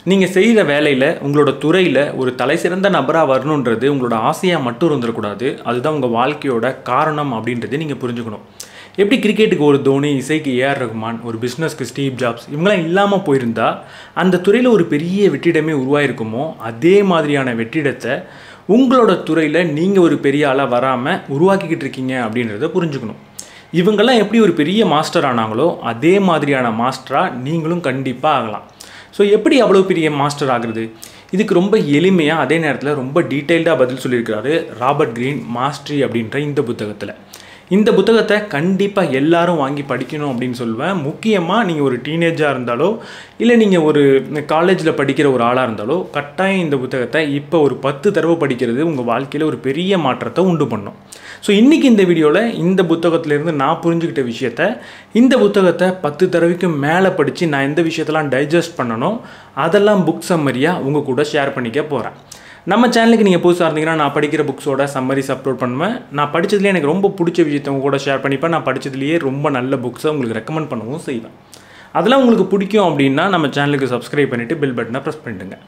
நீங்கள் செய்கிற வேலையில் உங்களோட துறையில் ஒரு தலை சிறந்த நபராக வரணுன்றது உங்களோட ஆசையாக மட்டும் இருந்துடக்கூடாது அதுதான் உங்கள் வாழ்க்கையோட காரணம் அப்படின்றதை நீங்கள் புரிஞ்சுக்கணும் எப்படி கிரிக்கெட்டுக்கு ஒரு தோனி இசைக்கு ஏஆர் ரஹ்மான் ஒரு பிஸ்னஸ்க்கு ஸ்டீவ் ஜாப்ஸ் இவங்களாம் இல்லாமல் போயிருந்தா அந்த துறையில் ஒரு பெரிய வெற்றிடமே உருவாயிருக்குமோ அதே மாதிரியான வெற்றிடத்தை உங்களோட துறையில் நீங்கள் ஒரு பெரிய ஆளாக வராமல் உருவாக்கிக்கிட்டு இருக்கீங்க அப்படின்றத புரிஞ்சுக்கணும் இவங்கெல்லாம் எப்படி ஒரு பெரிய மாஸ்டர் ஆனாங்களோ அதே மாதிரியான மாஸ்டராக நீங்களும் கண்டிப்பாக ஆகலாம் ஸோ எப்படி அவ்வளோ பெரிய மாஸ்டர் ஆகுறது இதுக்கு ரொம்ப எளிமையாக அதே நேரத்தில் ரொம்ப டீட்டெயில்டாக பதில் சொல்லியிருக்கிறாரு ராபர்ட் கிரீன் மாஸ்ட்ரி அப்படின்ற இந்த புத்தகத்தில் இந்த புத்தகத்தை கண்டிப்பாக எல்லாரும் வாங்கி படிக்கணும் அப்படின்னு சொல்லுவேன் முக்கியமாக நீங்கள் ஒரு டீனேஜாக இருந்தாலோ இல்லை நீங்கள் ஒரு காலேஜில் படிக்கிற ஒரு ஆளாக இருந்தாலோ கட்டாயம் இந்த புத்தகத்தை இப்போ ஒரு பத்து தடவை படிக்கிறது உங்கள் வாழ்க்கையில் ஒரு பெரிய மாற்றத்தை உண்டு பண்ணும் ஸோ இன்றைக்கி இந்த வீடியோவில் இந்த புத்தகத்திலேருந்து நான் புரிஞ்சுக்கிட்ட விஷயத்த இந்த புத்தகத்தை பத்து தடவைக்கு மேலே படித்து நான் எந்த விஷயத்தெல்லாம் டைஜஸ்ட் பண்ணணும் அதெல்லாம் புக் சம்மரியாக உங்கள் கூட ஷேர் பண்ணிக்க போகிறேன் நம்ம சேனலுக்கு நீங்கள் புதுசாக இருந்தீங்கன்னா நான் படிக்கிற புக்ஸோட சம்மரிஸ் அப்லோட் பண்ணுவேன் நான் படித்ததுலேயே எனக்கு ரொம்ப பிடிச்ச விஷயத்தை உங்க கூட ஷேர் பண்ணிப்பேன் நான் படித்ததுலேயே ரொம்ப நல்ல புக்ஸை உங்களுக்கு ரெக்கமெண்ட் பண்ணவும் செய்வேன் அதெல்லாம் உங்களுக்கு பிடிக்கும் அப்படின்னா நம்ம சேனலுக்கு சப்ஸ்கிரைப் பண்ணிவிட்டு பெல் பட்டனை ப்ரெஸ் பண்ணிடுங்க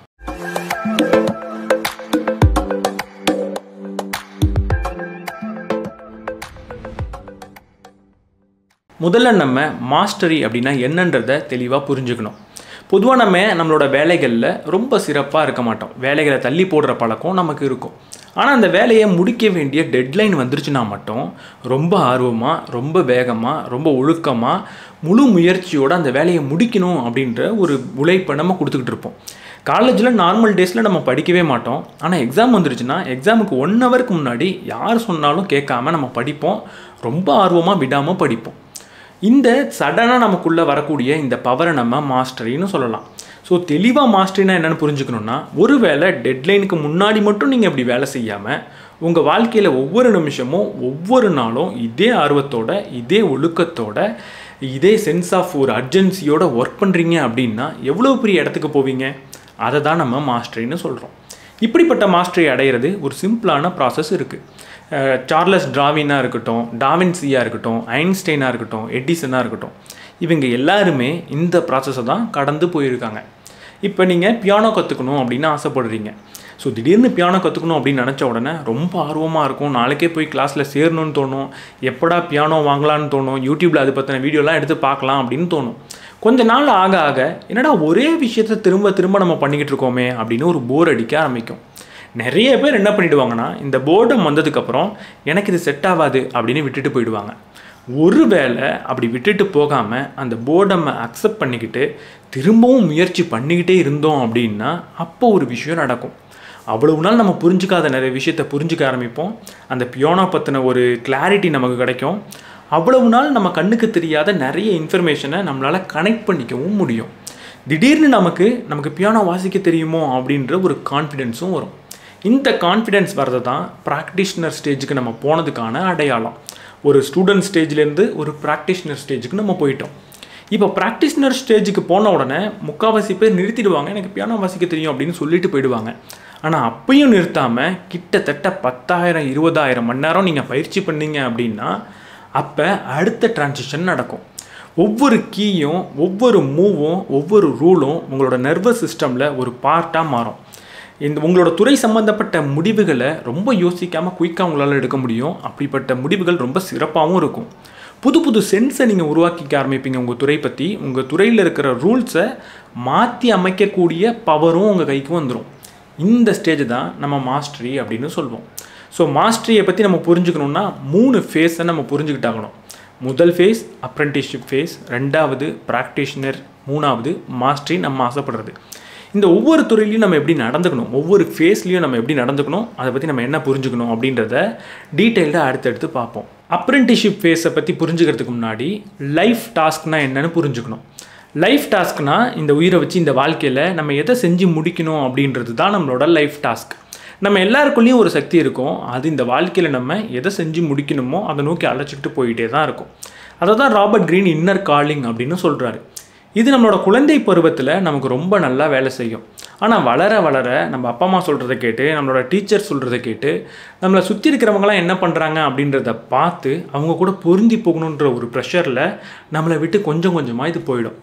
முதல்ல நம்ம மாஸ்டரி அப்படின்னா என்னன்றதை தெளிவாக புரிஞ்சுக்கணும் பொதுவாக நம்ம நம்மளோட வேலைகளில் ரொம்ப சிறப்பாக இருக்க மாட்டோம் வேலைகளை தள்ளி போடுற பழக்கம் நமக்கு இருக்கும் ஆனால் அந்த வேலையை முடிக்க வேண்டிய டெட்லைன் வந்துருச்சுன்னா மட்டும் ரொம்ப ஆர்வமாக ரொம்ப வேகமாக ரொம்ப ஒழுக்கமாக முழு முயற்சியோடு அந்த வேலையை முடிக்கணும் அப்படின்ற ஒரு உழைப்பை நம்ம கொடுத்துக்கிட்டு இருப்போம் காலேஜில் நார்மல் டேஸில் நம்ம படிக்கவே மாட்டோம் ஆனால் எக்ஸாம் வந்துருச்சுன்னா எக்ஸாமுக்கு ஒன் ஹவருக்கு முன்னாடி யார் சொன்னாலும் கேட்காம நம்ம படிப்போம் ரொம்ப ஆர்வமாக விடாமல் படிப்போம் இந்த சடனாக நமக்குள்ளே வரக்கூடிய இந்த பவரை நம்ம மாஸ்டரின்னு சொல்லலாம் ஸோ தெளிவாக மாஸ்டரினா என்னென்னு புரிஞ்சுக்கணுன்னா ஒருவேளை டெட்லைனுக்கு முன்னாடி மட்டும் நீங்கள் இப்படி வேலை செய்யாமல் உங்கள் வாழ்க்கையில் ஒவ்வொரு நிமிஷமும் ஒவ்வொரு நாளும் இதே ஆர்வத்தோட இதே ஒழுக்கத்தோட இதே சென்ஸ் ஆஃப் ஒரு அர்ஜென்சியோட ஒர்க் பண்ணுறீங்க அப்படின்னா எவ்வளோ பெரிய இடத்துக்கு போவீங்க அதை தான் நம்ம மாஸ்டரின்னு சொல்கிறோம் இப்படிப்பட்ட மாஸ்டரி அடையிறது ஒரு சிம்பிளான ப்ராசஸ் இருக்குது சார்லஸ் டாவினாக இருக்கட்டும் டாவின்சியாக இருக்கட்டும் ஐன்ஸ்டைனாக இருக்கட்டும் எடிசனாக இருக்கட்டும் இவங்க எல்லாருமே இந்த ப்ராசஸை தான் கடந்து போயிருக்காங்க இப்போ நீங்கள் பியானோ கற்றுக்கணும் அப்படின்னு ஆசைப்படுறீங்க ஸோ திடீர்னு பியானோ கற்றுக்கணும் அப்படின்னு நினச்ச உடனே ரொம்ப ஆர்வமாக இருக்கும் நாளைக்கே போய் கிளாஸில் சேரணும்னு தோணும் எப்படா பியானோ வாங்கலான்னு தோணும் யூடியூப்பில் அது பற்றின வீடியோலாம் எடுத்து பார்க்கலாம் அப்படின்னு தோணும் கொஞ்ச நாள் ஆக ஆக என்னடா ஒரே விஷயத்தை திரும்ப திரும்ப நம்ம பண்ணிக்கிட்டு இருக்கோமே அப்படின்னு ஒரு போர் அடிக்க ஆரம்பிக்கும் நிறைய பேர் என்ன பண்ணிடுவாங்கன்னா இந்த போர்டம் வந்ததுக்கப்புறம் எனக்கு இது செட் ஆகாது அப்படின்னு விட்டுட்டு போயிடுவாங்க ஒருவேளை அப்படி விட்டுட்டு போகாமல் அந்த போர்டம்மை அக்செப்ட் பண்ணிக்கிட்டு திரும்பவும் முயற்சி பண்ணிக்கிட்டே இருந்தோம் அப்படின்னா அப்போ ஒரு விஷயம் நடக்கும் அவ்வளவு நாள் நம்ம புரிஞ்சுக்காத நிறைய விஷயத்த புரிஞ்சுக்க ஆரம்பிப்போம் அந்த பியோனா பற்றின ஒரு கிளாரிட்டி நமக்கு கிடைக்கும் அவ்வளவு நாள் நம்ம கண்ணுக்கு தெரியாத நிறைய இன்ஃபர்மேஷனை நம்மளால் கனெக்ட் பண்ணிக்கவும் முடியும் திடீர்னு நமக்கு நமக்கு பியானோ வாசிக்க தெரியுமோ அப்படின்ற ஒரு கான்ஃபிடென்ஸும் வரும் இந்த கான்ஃபிடென்ஸ் வர்றது தான் ப்ராக்டிஷனர் ஸ்டேஜுக்கு நம்ம போனதுக்கான அடையாளம் ஒரு ஸ்டூடெண்ட் ஸ்டேஜ்லேருந்து ஒரு ப்ராக்டிஷனர் ஸ்டேஜுக்கு நம்ம போயிட்டோம் இப்போ ப்ராக்டிஷனர் ஸ்டேஜுக்கு போன உடனே முக்கால்வாசி பேர் நிறுத்திடுவாங்க எனக்கு பியானோ வாசிக்க தெரியும் அப்படின்னு சொல்லிட்டு போயிடுவாங்க ஆனால் அப்பையும் நிறுத்தாமல் கிட்டத்தட்ட பத்தாயிரம் இருபதாயிரம் மணி நேரம் நீங்கள் பயிற்சி பண்ணீங்க அப்படின்னா அப்போ அடுத்த டிரான்சிஷன் நடக்கும் ஒவ்வொரு கீயும் ஒவ்வொரு மூவும் ஒவ்வொரு ரூலும் உங்களோட நர்வஸ் சிஸ்டமில் ஒரு பார்ட்டாக மாறும் இந்த உங்களோட துறை சம்மந்தப்பட்ட முடிவுகளை ரொம்ப யோசிக்காமல் குயிக்காக உங்களால் எடுக்க முடியும் அப்படிப்பட்ட முடிவுகள் ரொம்ப சிறப்பாகவும் இருக்கும் புது புது சென்ஸை நீங்கள் உருவாக்கிக்க ஆரம்பிப்பீங்க உங்கள் துறை பற்றி உங்கள் துறையில் இருக்கிற ரூல்ஸை மாற்றி அமைக்கக்கூடிய பவரும் உங்கள் கைக்கு வந்துடும் இந்த ஸ்டேஜ் தான் நம்ம மாஸ்டரி அப்படின்னு சொல்லுவோம் ஸோ மாஸ்டரியை பற்றி நம்ம புரிஞ்சுக்கணுன்னா மூணு ஃபேஸை நம்ம புரிஞ்சுக்கிட்டாகணும் முதல் ஃபேஸ் அப்ரெண்டிஸ்ஷிப் ஃபேஸ் ரெண்டாவது ப்ராக்டிஷனர் மூணாவது மாஸ்டரி நம்ம ஆசைப்படுறது இந்த ஒவ்வொரு துறையிலையும் நம்ம எப்படி நடந்துக்கணும் ஒவ்வொரு ஃபேஸ்லையும் நம்ம எப்படி நடந்துக்கணும் அதை பற்றி நம்ம என்ன புரிஞ்சுக்கணும் அப்படின்றத டீட்டெயில்டாக அடுத்தடுத்து பார்ப்போம் அப்ரெண்டிஸ்ஷிப் ஃபேஸை பற்றி புரிஞ்சுக்கிறதுக்கு முன்னாடி லைஃப் டாஸ்க்னால் என்னென்னு புரிஞ்சுக்கணும் லைஃப் டாஸ்க்னா இந்த உயிரை வச்சு இந்த வாழ்க்கையில் நம்ம எதை செஞ்சு முடிக்கணும் அப்படின்றது தான் நம்மளோட லைஃப் டாஸ்க் நம்ம எல்லாருக்குள்ளேயும் ஒரு சக்தி இருக்கும் அது இந்த வாழ்க்கையில் நம்ம எதை செஞ்சு முடிக்கணுமோ அதை நோக்கி அழைச்சிக்கிட்டு போயிட்டே தான் இருக்கும் அதை தான் ராபர்ட் கிரீன் இன்னர் காலிங் அப்படின்னு சொல்கிறாரு இது நம்மளோட குழந்தை பருவத்தில் நமக்கு ரொம்ப நல்லா வேலை செய்யும் ஆனால் வளர வளர நம்ம அப்பா அம்மா சொல்கிறத கேட்டு நம்மளோட டீச்சர் சொல்கிறத கேட்டு நம்மளை சுற்றி இருக்கிறவங்களாம் என்ன பண்ணுறாங்க அப்படின்றத பார்த்து அவங்க கூட பொருந்தி போகணுன்ற ஒரு ப்ரெஷரில் நம்மளை விட்டு கொஞ்சம் கொஞ்சமாக இது போயிடும்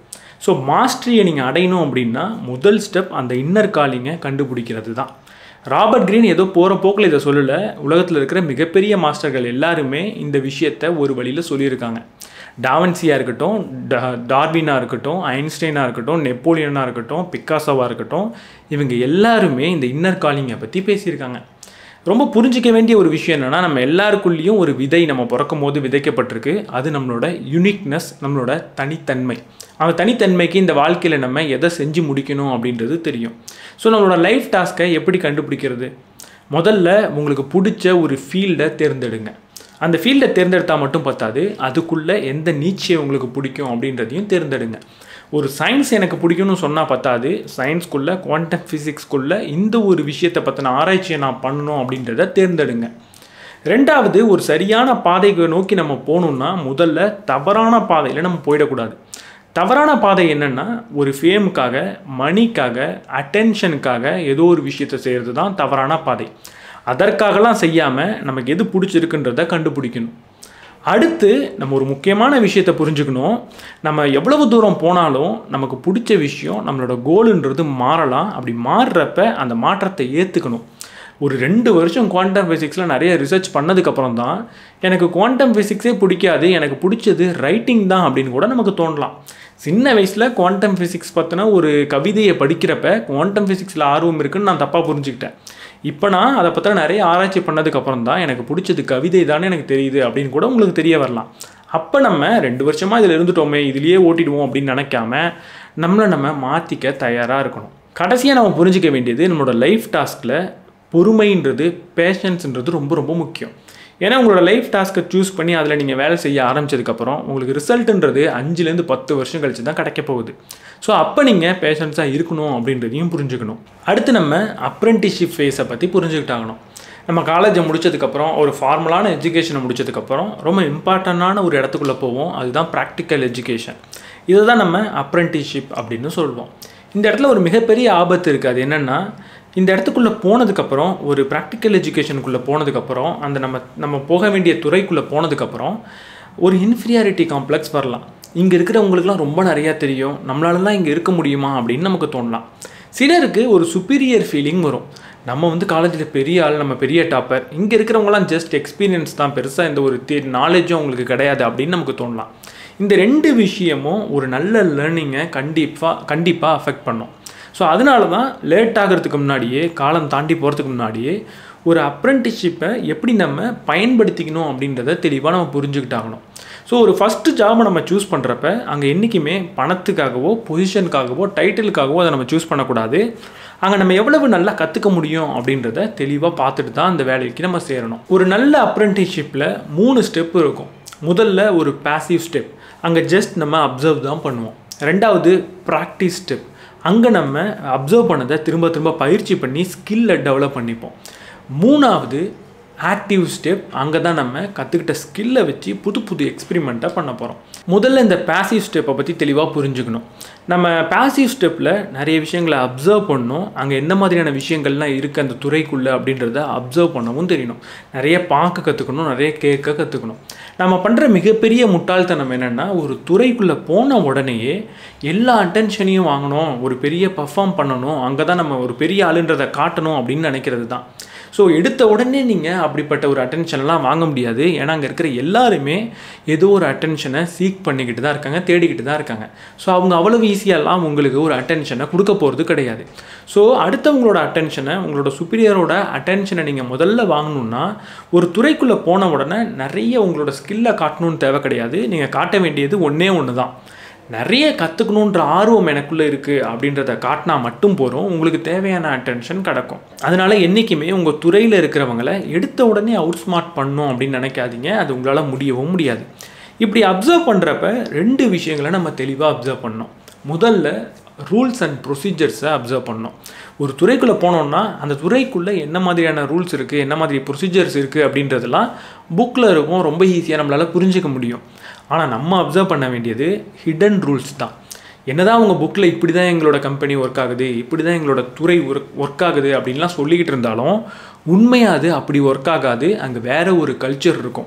ஸோ மாஸ்டரியை நீங்கள் அடையணும் அப்படின்னா முதல் ஸ்டெப் அந்த இன்னர் காலிங்கை கண்டுபிடிக்கிறது தான் ராபர்ட் கிரீன் ஏதோ போகிற போக்கில் இதை சொல்லலை உலகத்தில் இருக்கிற மிகப்பெரிய மாஸ்டர்கள் எல்லாருமே இந்த விஷயத்தை ஒரு வழியில் சொல்லியிருக்காங்க டாவன்சியாக இருக்கட்டும் டா- டார்வினாக இருக்கட்டும் ஐன்ஸ்டைனாக இருக்கட்டும் நெப்போலியனாக இருக்கட்டும் பிக்காசோவாக இருக்கட்டும் இவங்க எல்லாருமே இந்த இன்னர் காலிங்கை பற்றி பேசியிருக்காங்க ரொம்ப புரிஞ்சிக்க வேண்டிய ஒரு விஷயம் என்னென்னா நம்ம எல்லாருக்குள்ளேயும் ஒரு விதை நம்ம பிறக்கும் போது விதைக்கப்பட்டிருக்கு அது நம்மளோட யுனிக்னஸ் நம்மளோட தனித்தன்மை அந்த தனித்தன்மைக்கு இந்த வாழ்க்கையில் நம்ம எதை செஞ்சு முடிக்கணும் அப்படின்றது தெரியும் ஸோ நம்மளோட லைஃப் டாஸ்க்கை எப்படி கண்டுபிடிக்கிறது முதல்ல உங்களுக்கு பிடிச்ச ஒரு ஃபீல்டை தேர்ந்தெடுங்க அந்த ஃபீல்டை தேர்ந்தெடுத்தால் மட்டும் பத்தாது அதுக்குள்ளே எந்த நீச்சை உங்களுக்கு பிடிக்கும் அப்படின்றதையும் தேர்ந்தெடுங்க ஒரு சயின்ஸ் எனக்கு பிடிக்கும்னு சொன்னால் பத்தாது சயின்ஸ்குள்ளே குவாண்டம் ஃபிசிக்ஸ்குள்ளே இந்த ஒரு விஷயத்தை பற்றின ஆராய்ச்சியை நான் பண்ணணும் அப்படின்றத தேர்ந்தெடுங்க ரெண்டாவது ஒரு சரியான பாதையை நோக்கி நம்ம போகணுன்னா முதல்ல தவறான பாதையில் நம்ம போயிடக்கூடாது தவறான பாதை என்னென்னா ஒரு ஃபேமுக்காக மணிக்காக அட்டென்ஷனுக்காக ஏதோ ஒரு விஷயத்தை செய்கிறது தான் தவறான பாதை அதற்காகலாம் செய்யாமல் நமக்கு எது பிடிச்சிருக்குன்றத கண்டுபிடிக்கணும் அடுத்து நம்ம ஒரு முக்கியமான விஷயத்தை புரிஞ்சுக்கணும் நம்ம எவ்வளவு தூரம் போனாலும் நமக்கு பிடிச்ச விஷயம் நம்மளோட கோலுன்றது மாறலாம் அப்படி மாறுறப்ப அந்த மாற்றத்தை ஏற்றுக்கணும் ஒரு ரெண்டு வருஷம் குவாண்டம் ஃபிசிக்ஸில் நிறைய ரிசர்ச் பண்ணதுக்கப்புறம் தான் எனக்கு குவாண்டம் ஃபிசிக்ஸே பிடிக்காது எனக்கு பிடிச்சது ரைட்டிங் தான் அப்படின்னு கூட நமக்கு தோணலாம் சின்ன வயசில் குவாண்டம் ஃபிசிக்ஸ் பற்றின ஒரு கவிதையை படிக்கிறப்ப குவாண்டம் ஃபிசிக்ஸில் ஆர்வம் இருக்குன்னு நான் தப்பாக புரிஞ்சுக்கிட்டேன் இப்போ நான் அதை பற்றின நிறைய ஆராய்ச்சி பண்ணதுக்கப்புறம் தான் எனக்கு பிடிச்சது கவிதை தானே எனக்கு தெரியுது அப்படின்னு கூட உங்களுக்கு தெரிய வரலாம் அப்போ நம்ம ரெண்டு வருஷமாக இதில் இருந்துட்டோமே இதுலேயே ஓட்டிடுவோம் அப்படின்னு நினைக்காம நம்மளை நம்ம மாற்றிக்க தயாராக இருக்கணும் கடைசியாக நம்ம புரிஞ்சிக்க வேண்டியது நம்மளோட லைஃப் டாஸ்கில் பொறுமைன்றது பேஷன்ஸ்ன்றது ரொம்ப ரொம்ப முக்கியம் ஏன்னா உங்களோட லைஃப் டாஸ்க்கை சூஸ் பண்ணி அதில் நீங்கள் வேலை செய்ய ஆரம்பிச்சதுக்கப்புறம் உங்களுக்கு ரிசல்ட்டுன்றது அஞ்சுலேருந்து பத்து வருஷம் கழிச்சு தான் கிடைக்க போகுது ஸோ அப்போ நீங்கள் பேஷன்ஸாக இருக்கணும் அப்படின்றதையும் புரிஞ்சுக்கணும் அடுத்து நம்ம அப்ரெண்டிஸ்ஷிப் ஃபேஸை பற்றி புரிஞ்சுக்கிட்டாகணும் நம்ம காலேஜை முடிச்சதுக்கப்புறம் ஒரு ஃபார்மலான எஜுகேஷனை முடிச்சதுக்கப்புறம் ரொம்ப இம்பார்ட்டண்டான ஒரு இடத்துக்குள்ளே போவோம் அதுதான் ப்ராக்டிக்கல் எஜுகேஷன் இதை தான் நம்ம அப்ரெண்டிஸ்ஷிப் அப்படின்னு சொல்லுவோம் இந்த இடத்துல ஒரு மிகப்பெரிய ஆபத்து இருக்குது அது என்னென்னா இந்த இடத்துக்குள்ளே போனதுக்கப்புறம் ஒரு ப்ராக்டிக்கல் எஜுகேஷனுக்குள்ளே போனதுக்கப்புறம் அந்த நம்ம நம்ம போக வேண்டிய துறைக்குள்ளே போனதுக்கப்புறம் ஒரு இன்ஃபீரியாரிட்டி காம்ப்ளெக்ஸ் வரலாம் இங்கே இருக்கிறவங்களுக்குலாம் ரொம்ப நிறையா தெரியும் நம்மளாலலாம் இங்கே இருக்க முடியுமா அப்படின்னு நமக்கு தோணலாம் சிலருக்கு ஒரு சுப்பீரியர் ஃபீலிங் வரும் நம்ம வந்து காலேஜில் பெரிய ஆள் நம்ம பெரிய டாப்பர் இங்கே இருக்கிறவங்களாம் ஜஸ்ட் எக்ஸ்பீரியன்ஸ் தான் பெருசாக இந்த ஒரு தே நாலேஜும் அவங்களுக்கு கிடையாது அப்படின்னு நமக்கு தோணலாம் இந்த ரெண்டு விஷயமும் ஒரு நல்ல லேர்னிங்கை கண்டிப்பாக கண்டிப்பாக அஃபெக்ட் பண்ணும் ஸோ அதனால தான் லேட் ஆகிறதுக்கு முன்னாடியே காலம் தாண்டி போகிறதுக்கு முன்னாடியே ஒரு அப்ரெண்டிஸ்ஷிப்பை எப்படி நம்ம பயன்படுத்திக்கணும் அப்படின்றத தெளிவாக நம்ம புரிஞ்சுக்கிட்டாகணும் ஸோ ஒரு ஃபஸ்ட்டு ஜாபை நம்ம சூஸ் பண்ணுறப்ப அங்கே என்றைக்குமே பணத்துக்காகவோ பொசிஷனுக்காகவோ டைட்டிலுக்காகவோ அதை நம்ம சூஸ் பண்ணக்கூடாது அங்கே நம்ம எவ்வளவு நல்லா கற்றுக்க முடியும் அப்படின்றத தெளிவாக பார்த்துட்டு தான் அந்த வேலைக்கு நம்ம சேரணும் ஒரு நல்ல அப்ரெண்டிஸ்ஷிப்பில் மூணு ஸ்டெப் இருக்கும் முதல்ல ஒரு பாசிவ் ஸ்டெப் அங்கே ஜஸ்ட் நம்ம அப்சர்வ் தான் பண்ணுவோம் ரெண்டாவது ப்ராக்டிஸ் ஸ்டெப் அங்கே நம்ம அப்சர்வ் பண்ணதை திரும்ப திரும்ப பயிற்சி பண்ணி ஸ்கில்லை டெவலப் பண்ணிப்போம் மூணாவது ஆக்டிவ் ஸ்டெப் அங்கே தான் நம்ம கற்றுக்கிட்ட ஸ்கில்லை வச்சு புது புது எக்ஸ்பிரிமெண்ட்டாக பண்ண போகிறோம் முதல்ல இந்த பாசிவ் ஸ்டெப்பை பற்றி தெளிவாக புரிஞ்சுக்கணும் நம்ம பாசிவ் ஸ்டெப்பில் நிறைய விஷயங்களை அப்சர்வ் பண்ணணும் அங்கே என்ன மாதிரியான விஷயங்கள்லாம் இருக்குது அந்த துறைக்குள்ளே அப்படின்றத அப்சர்வ் பண்ணவும் தெரியணும் நிறைய பார்க்க கற்றுக்கணும் நிறைய கேட்க கற்றுக்கணும் நம்ம பண்ணுற மிகப்பெரிய முட்டாள்தனம் என்னென்னா ஒரு துறைக்குள்ளே போன உடனேயே எல்லா அட்டென்ஷனையும் வாங்கணும் ஒரு பெரிய பர்ஃபார்ம் பண்ணணும் அங்கே தான் நம்ம ஒரு பெரிய ஆளுன்றதை காட்டணும் அப்படின்னு நினைக்கிறது தான் ஸோ எடுத்த உடனே நீங்கள் அப்படிப்பட்ட ஒரு அட்டென்ஷன்லாம் வாங்க முடியாது ஏன்னா அங்கே இருக்கிற எல்லாருமே ஏதோ ஒரு அட்டென்ஷனை சீக் பண்ணிக்கிட்டு தான் இருக்காங்க தேடிக்கிட்டு தான் இருக்காங்க ஸோ அவங்க அவ்வளவு ஈஸியாலாம் உங்களுக்கு ஒரு அட்டென்ஷனை கொடுக்க போகிறது கிடையாது ஸோ அடுத்தவங்களோட அட்டென்ஷனை உங்களோட சுப்பீரியரோட அட்டென்ஷனை நீங்கள் முதல்ல வாங்கணுன்னா ஒரு துறைக்குள்ளே போன உடனே நிறைய உங்களோட ஸ்கில்லை காட்டணும்னு தேவை கிடையாது நீங்கள் காட்ட வேண்டியது ஒன்றே ஒன்று தான் நிறைய கற்றுக்கணுன்ற ஆர்வம் எனக்குள்ளே இருக்குது அப்படின்றத காட்டினா மட்டும் போகிறோம் உங்களுக்கு தேவையான அட்டென்ஷன் கிடக்கும் அதனால் என்றைக்குமே உங்கள் துறையில் இருக்கிறவங்கள எடுத்த உடனே அவுட் ஸ்மார்ட் பண்ணும் அப்படின்னு நினைக்காதீங்க அது உங்களால் முடியவும் முடியாது இப்படி அப்சர்வ் பண்ணுறப்ப ரெண்டு விஷயங்களை நம்ம தெளிவாக அப்சர்வ் பண்ணோம் முதல்ல ரூல்ஸ் அண்ட் ப்ரொசீஜர்ஸை அப்சர்வ் பண்ணோம் ஒரு துறைக்குள்ளே போனோம்னா அந்த துறைக்குள்ளே என்ன மாதிரியான ரூல்ஸ் இருக்குது என்ன மாதிரி ப்ரொசீஜர்ஸ் இருக்குது அப்படின்றதெல்லாம் புக்கில் இருக்கும் ரொம்ப ஈஸியாக நம்மளால் புரிஞ்சிக்க முடியும் ஆனால் நம்ம அப்சர்வ் பண்ண வேண்டியது ஹிடன் ரூல்ஸ் தான் என்னதான் உங்கள் புக்கில் இப்படி தான் எங்களோட கம்பெனி ஒர்க் ஆகுது இப்படி தான் எங்களோட துறை ஒர்க் ஒர்க் ஆகுது அப்படின்லாம் சொல்லிக்கிட்டு இருந்தாலும் உண்மையாக அது அப்படி ஒர்க் ஆகாது அங்கே வேற ஒரு கல்ச்சர் இருக்கும்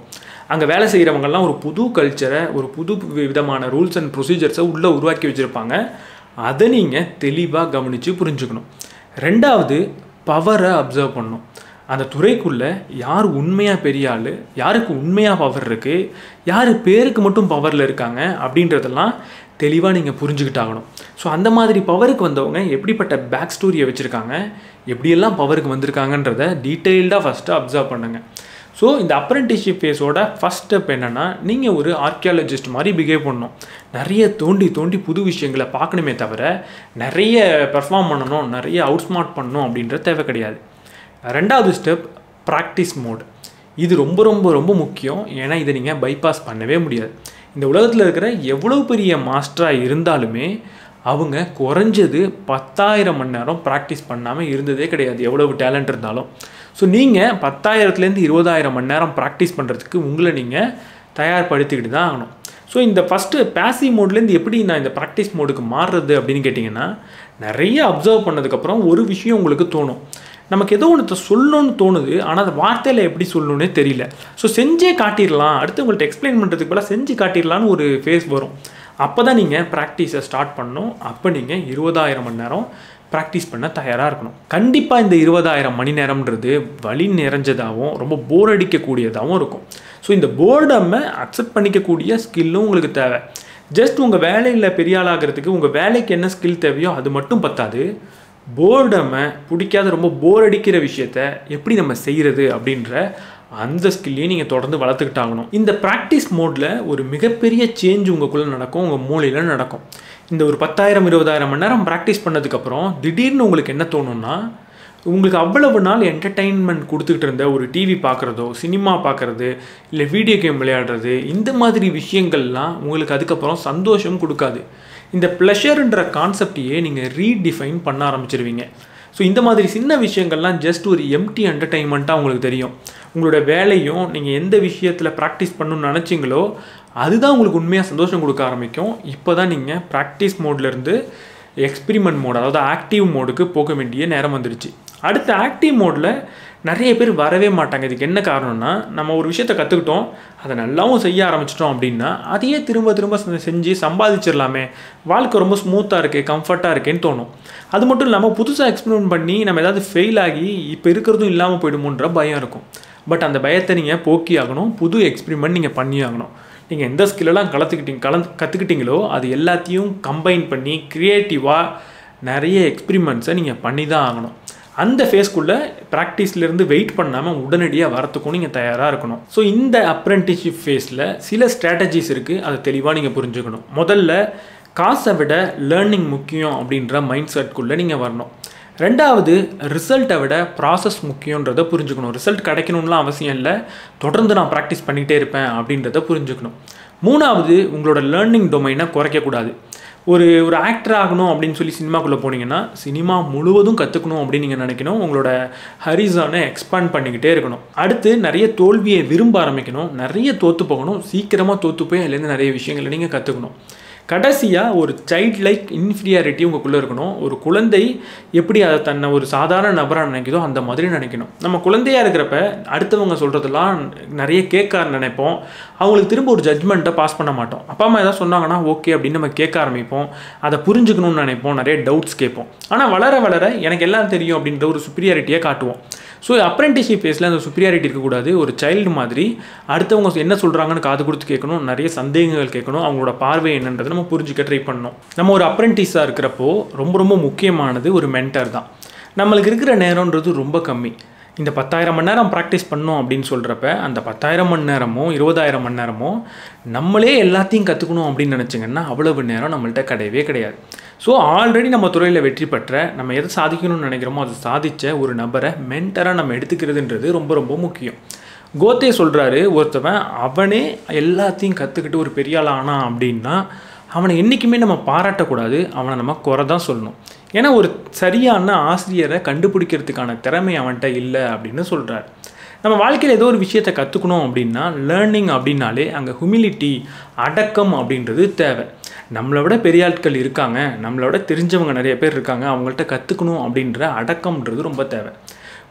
அங்கே வேலை செய்கிறவங்கெல்லாம் ஒரு புது கல்ச்சரை ஒரு புது விதமான ரூல்ஸ் அண்ட் ப்ரொசீஜர்ஸை உள்ளே உருவாக்கி வச்சுருப்பாங்க அதை நீங்கள் தெளிவாக கவனித்து புரிஞ்சுக்கணும் ரெண்டாவது பவரை அப்சர்வ் பண்ணணும் அந்த துறைக்குள்ளே யார் உண்மையாக பெரிய ஆள் யாருக்கு உண்மையாக பவர் இருக்குது யார் பேருக்கு மட்டும் பவரில் இருக்காங்க அப்படின்றதெல்லாம் தெளிவாக நீங்கள் புரிஞ்சுக்கிட்டாகணும் ஸோ அந்த மாதிரி பவருக்கு வந்தவங்க எப்படிப்பட்ட பேக் ஸ்டோரியை வச்சுருக்காங்க எப்படியெல்லாம் பவருக்கு வந்திருக்காங்கன்றத டீட்டெயில்டாக ஃபஸ்ட்டு அப்சர்வ் பண்ணுங்கள் ஸோ இந்த அப்ரெண்டிஸ்ஷிப் ஃபேஸோட ஃபஸ்ட் ஸ்டெப் என்னென்னா நீங்கள் ஒரு ஆர்கியாலஜிஸ்ட் மாதிரி பிஹேவ் பண்ணணும் நிறைய தோண்டி தோண்டி புது விஷயங்களை பார்க்கணுமே தவிர நிறைய பெர்ஃபார்ம் பண்ணணும் நிறைய அவுட் ஸ்மார்ட் பண்ணணும் அப்படின்ற தேவை கிடையாது ரெண்டாவது ஸ்டெப் ப்ராக்டிஸ் மோட் இது ரொம்ப ரொம்ப ரொம்ப முக்கியம் ஏன்னா இதை நீங்கள் பைபாஸ் பண்ணவே முடியாது இந்த உலகத்தில் இருக்கிற எவ்வளோ பெரிய மாஸ்டராக இருந்தாலுமே அவங்க குறைஞ்சது பத்தாயிரம் மணி நேரம் ப்ராக்டிஸ் பண்ணாமல் இருந்ததே கிடையாது எவ்வளவு டேலண்ட் இருந்தாலும் ஸோ நீங்கள் பத்தாயிரத்துலேருந்து இருபதாயிரம் மணி நேரம் ப்ராக்டிஸ் பண்ணுறதுக்கு உங்களை நீங்கள் தயார்படுத்திக்கிட்டு தான் ஆகணும் ஸோ இந்த ஃபஸ்ட்டு பேசிவ் மோட்லேருந்து எப்படி நான் இந்த ப்ராக்டிஸ் மோடுக்கு மாறுறது அப்படின்னு கேட்டிங்கன்னா நிறைய அப்சர்வ் பண்ணதுக்கப்புறம் ஒரு விஷயம் உங்களுக்கு தோணும் நமக்கு ஏதோ ஒன்று சொல்லணும்னு தோணுது ஆனால் அது வார்த்தையில் எப்படி சொல்லணும்னே தெரியல ஸோ செஞ்சே காட்டிடலாம் அடுத்து உங்கள்கிட்ட எக்ஸ்பிளைன் பண்ணுறதுக்கு பதிலாக செஞ்சு காட்டிடலான்னு ஒரு ஃபேஸ் வரும் அப்போ தான் நீங்கள் ப்ராக்டிஸை ஸ்டார்ட் பண்ணணும் அப்போ நீங்கள் இருபதாயிரம் மணி நேரம் ப்ராக்டிஸ் பண்ண தயாராக இருக்கணும் கண்டிப்பாக இந்த இருபதாயிரம் மணி நேரம்ன்றது வழி நிறைஞ்சதாகவும் ரொம்ப போர் அடிக்கக்கூடியதாகவும் இருக்கும் ஸோ இந்த போர்டம்மை அக்செப்ட் பண்ணிக்கக்கூடிய ஸ்கில்லும் உங்களுக்கு தேவை ஜஸ்ட் உங்கள் வேலையில் பெரிய ஆளாகிறதுக்கு உங்கள் வேலைக்கு என்ன ஸ்கில் தேவையோ அது மட்டும் பத்தாது போர்டமை பிடிக்காத ரொம்ப போர் அடிக்கிற விஷயத்த எப்படி நம்ம செய்கிறது அப்படின்ற அந்த ஸ்கில்லையும் நீங்கள் தொடர்ந்து வளர்த்துக்கிட்டாகணும் இந்த ப்ராக்டிஸ் மோடில் ஒரு மிகப்பெரிய சேஞ்ச் உங்களுக்குள்ளே நடக்கும் உங்கள் மூளையில் நடக்கும் இந்த ஒரு பத்தாயிரம் இருபதாயிரம் மணி நேரம் ப்ராக்டிஸ் பண்ணதுக்கப்புறம் திடீர்னு உங்களுக்கு என்ன தோணும்னா உங்களுக்கு அவ்வளவு நாள் என்டர்டெயின்மெண்ட் கொடுத்துக்கிட்டு இருந்த ஒரு டிவி பார்க்குறதோ சினிமா பார்க்குறது இல்லை வீடியோ கேம் விளையாடுறது இந்த மாதிரி விஷயங்கள்லாம் உங்களுக்கு அதுக்கப்புறம் சந்தோஷம் கொடுக்காது இந்த ப்ளஷருன்ற கான்செப்டையே நீங்கள் ரீடிஃபைன் பண்ண ஆரம்பிச்சிருவீங்க ஸோ இந்த மாதிரி சின்ன விஷயங்கள்லாம் ஜஸ்ட் ஒரு எம்டி என்டர்டைன்மெண்ட்டாக உங்களுக்கு தெரியும் உங்களோட வேலையும் நீங்கள் எந்த விஷயத்தில் ப்ராக்டிஸ் பண்ணணும்னு நினச்சிங்களோ அதுதான் உங்களுக்கு உண்மையாக சந்தோஷம் கொடுக்க ஆரம்பிக்கும் இப்போ தான் நீங்கள் ப்ராக்டிஸ் மோட்லேருந்து எக்ஸ்பிரிமெண்ட் மோட் அதாவது ஆக்டிவ் மோடுக்கு போக வேண்டிய நேரம் வந்துடுச்சு அடுத்த ஆக்டிவ் மோடில் நிறைய பேர் வரவே மாட்டாங்க இதுக்கு என்ன காரணம்னா நம்ம ஒரு விஷயத்த கற்றுக்கிட்டோம் அதை நல்லாவும் செய்ய ஆரம்பிச்சிட்டோம் அப்படின்னா அதையே திரும்ப திரும்ப செஞ்சு சம்பாதிச்சிடலாமே வாழ்க்கை ரொம்ப ஸ்மூத்தாக இருக்கே கம்ஃபர்ட்டாக இருக்கேன்னு தோணும் அது மட்டும் இல்லாமல் புதுசாக எக்ஸ்பிரிமெண்ட் பண்ணி நம்ம ஏதாவது ஃபெயில் ஆகி இப்போ இருக்கிறதும் இல்லாமல் போயிடுமோன்ற பயம் இருக்கும் பட் அந்த பயத்தை நீங்கள் போக்கி ஆகணும் புது எக்ஸ்பிரிமெண்ட் நீங்கள் பண்ணி ஆகணும் நீங்கள் எந்த ஸ்கில்லெல்லாம் கலத்துக்கிட்டீங்க கலந்து கற்றுக்கிட்டீங்களோ அது எல்லாத்தையும் கம்பைன் பண்ணி க்ரியேட்டிவாக நிறைய எக்ஸ்பிரிமெண்ட்ஸை நீங்கள் பண்ணி தான் ஆகணும் அந்த ஃபேஸ்க்குள்ளே ப்ராக்டிஸ்லேருந்து வெயிட் பண்ணாமல் உடனடியாக வரத்துக்கும் நீங்கள் தயாராக இருக்கணும் ஸோ இந்த அப்ரெண்டிஸ்ஷிப் ஃபேஸில் சில ஸ்ட்ராட்டஜிஸ் இருக்குது அதை தெளிவாக நீங்கள் புரிஞ்சுக்கணும் முதல்ல காசை விட லேர்னிங் முக்கியம் அப்படின்ற மைண்ட் செட்குள்ளே நீங்கள் வரணும் ரெண்டாவது ரிசல்ட்டை விட ப்ராசஸ் முக்கியன்றதை புரிஞ்சுக்கணும் ரிசல்ட் கிடைக்கணும்லாம் அவசியம் இல்லை தொடர்ந்து நான் ப்ராக்டிஸ் பண்ணிகிட்டே இருப்பேன் அப்படின்றத புரிஞ்சுக்கணும் மூணாவது உங்களோட லேர்னிங் டொமைனை குறைக்கக்கூடாது ஒரு ஒரு ஆக்டர் ஆகணும் அப்படின்னு சொல்லி சினிமாக்குள்ளே போனீங்கன்னா சினிமா முழுவதும் கற்றுக்கணும் அப்படின்னு நீங்கள் நினைக்கணும் உங்களோட ஹரிசானை எக்ஸ்பாண்ட் பண்ணிக்கிட்டே இருக்கணும் அடுத்து நிறைய தோல்வியை விரும்ப ஆரம்பிக்கணும் நிறைய தோற்று போகணும் சீக்கிரமாக தோற்று போய் அதுலேருந்து நிறைய விஷயங்களை நீங்கள் கற்றுக்கணும் கடைசியாக ஒரு சைல்ட் லைக் இன்ஃபீரியாரிட்டி உங்களுக்குள்ளே இருக்கணும் ஒரு குழந்தை எப்படி அதை தன்னை ஒரு சாதாரண நபராக நினைக்குதோ அந்த மாதிரி நினைக்கணும் நம்ம குழந்தையாக இருக்கிறப்ப அடுத்தவங்க சொல்கிறதெல்லாம் நிறைய கேட்க நினைப்போம் அவங்களுக்கு திரும்ப ஒரு ஜட்மெண்ட்டை பாஸ் பண்ண மாட்டோம் அப்பா அம்மா ஏதாவது சொன்னாங்கன்னா ஓகே அப்படின்னு நம்ம கேட்க ஆரம்பிப்போம் அதை புரிஞ்சுக்கணும்னு நினைப்போம் நிறைய டவுட்ஸ் கேட்போம் ஆனால் வளர வளர எனக்கு எல்லாம் தெரியும் அப்படின்ற ஒரு சுப்பீரியாரிட்டியை காட்டுவோம் ஸோ அப்ரெண்டிஸ்ஷிப் ஃபேஸில் அந்த சுப்பீரியாரிட்டி இருக்கக்கூடாது ஒரு சைல்டு மாதிரி அடுத்தவங்க என்ன சொல்கிறாங்கன்னு காது கொடுத்து கேட்கணும் நிறைய சந்தேகங்கள் கேட்கணும் அவங்களோட பார்வை என்னன்றதை நம்ம புரிஞ்சுக்க ட்ரை பண்ணணும் நம்ம ஒரு அப்ரெண்டிஸாக இருக்கிறப்போ ரொம்ப ரொம்ப முக்கியமானது ஒரு மென்டர் தான் நம்மளுக்கு இருக்கிற நேரம்ன்றது ரொம்ப கம்மி இந்த பத்தாயிரம் மணி நேரம் ப்ராக்டிஸ் பண்ணோம் அப்படின்னு சொல்கிறப்ப அந்த பத்தாயிரம் மணி நேரமோ இருபதாயிரம் மணி நேரமோ நம்மளே எல்லாத்தையும் கற்றுக்கணும் அப்படின்னு நினச்சிங்கன்னா அவ்வளவு நேரம் நம்மள்ட்ட கிடையவே கிடையாது ஸோ ஆல்ரெடி நம்ம துறையில் வெற்றி பெற்ற நம்ம எதை சாதிக்கணும்னு நினைக்கிறோமோ அதை சாதித்த ஒரு நபரை மென்டராக நம்ம எடுத்துக்கிறதுன்றது ரொம்ப ரொம்ப முக்கியம் கோத்தே சொல்கிறாரு ஒருத்தவன் அவனே எல்லாத்தையும் கற்றுக்கிட்டு ஒரு பெரிய ஆள் ஆனான் அப்படின்னா அவனை என்றைக்குமே நம்ம பாராட்டக்கூடாது அவனை நம்ம குறை தான் சொல்லணும் ஏன்னா ஒரு சரியான ஆசிரியரை கண்டுபிடிக்கிறதுக்கான திறமை அவன்கிட்ட இல்லை அப்படின்னு சொல்கிறார் நம்ம வாழ்க்கையில் ஏதோ ஒரு விஷயத்தை கற்றுக்கணும் அப்படின்னா லேர்னிங் அப்படின்னாலே அங்கே ஹுமிலிட்டி அடக்கம் அப்படின்றது தேவை நம்மளை விட பெரிய ஆட்கள் இருக்காங்க நம்மளை விட தெரிஞ்சவங்க நிறைய பேர் இருக்காங்க அவங்கள்ட்ட கற்றுக்கணும் அப்படின்ற அடக்கம்ன்றது ரொம்ப தேவை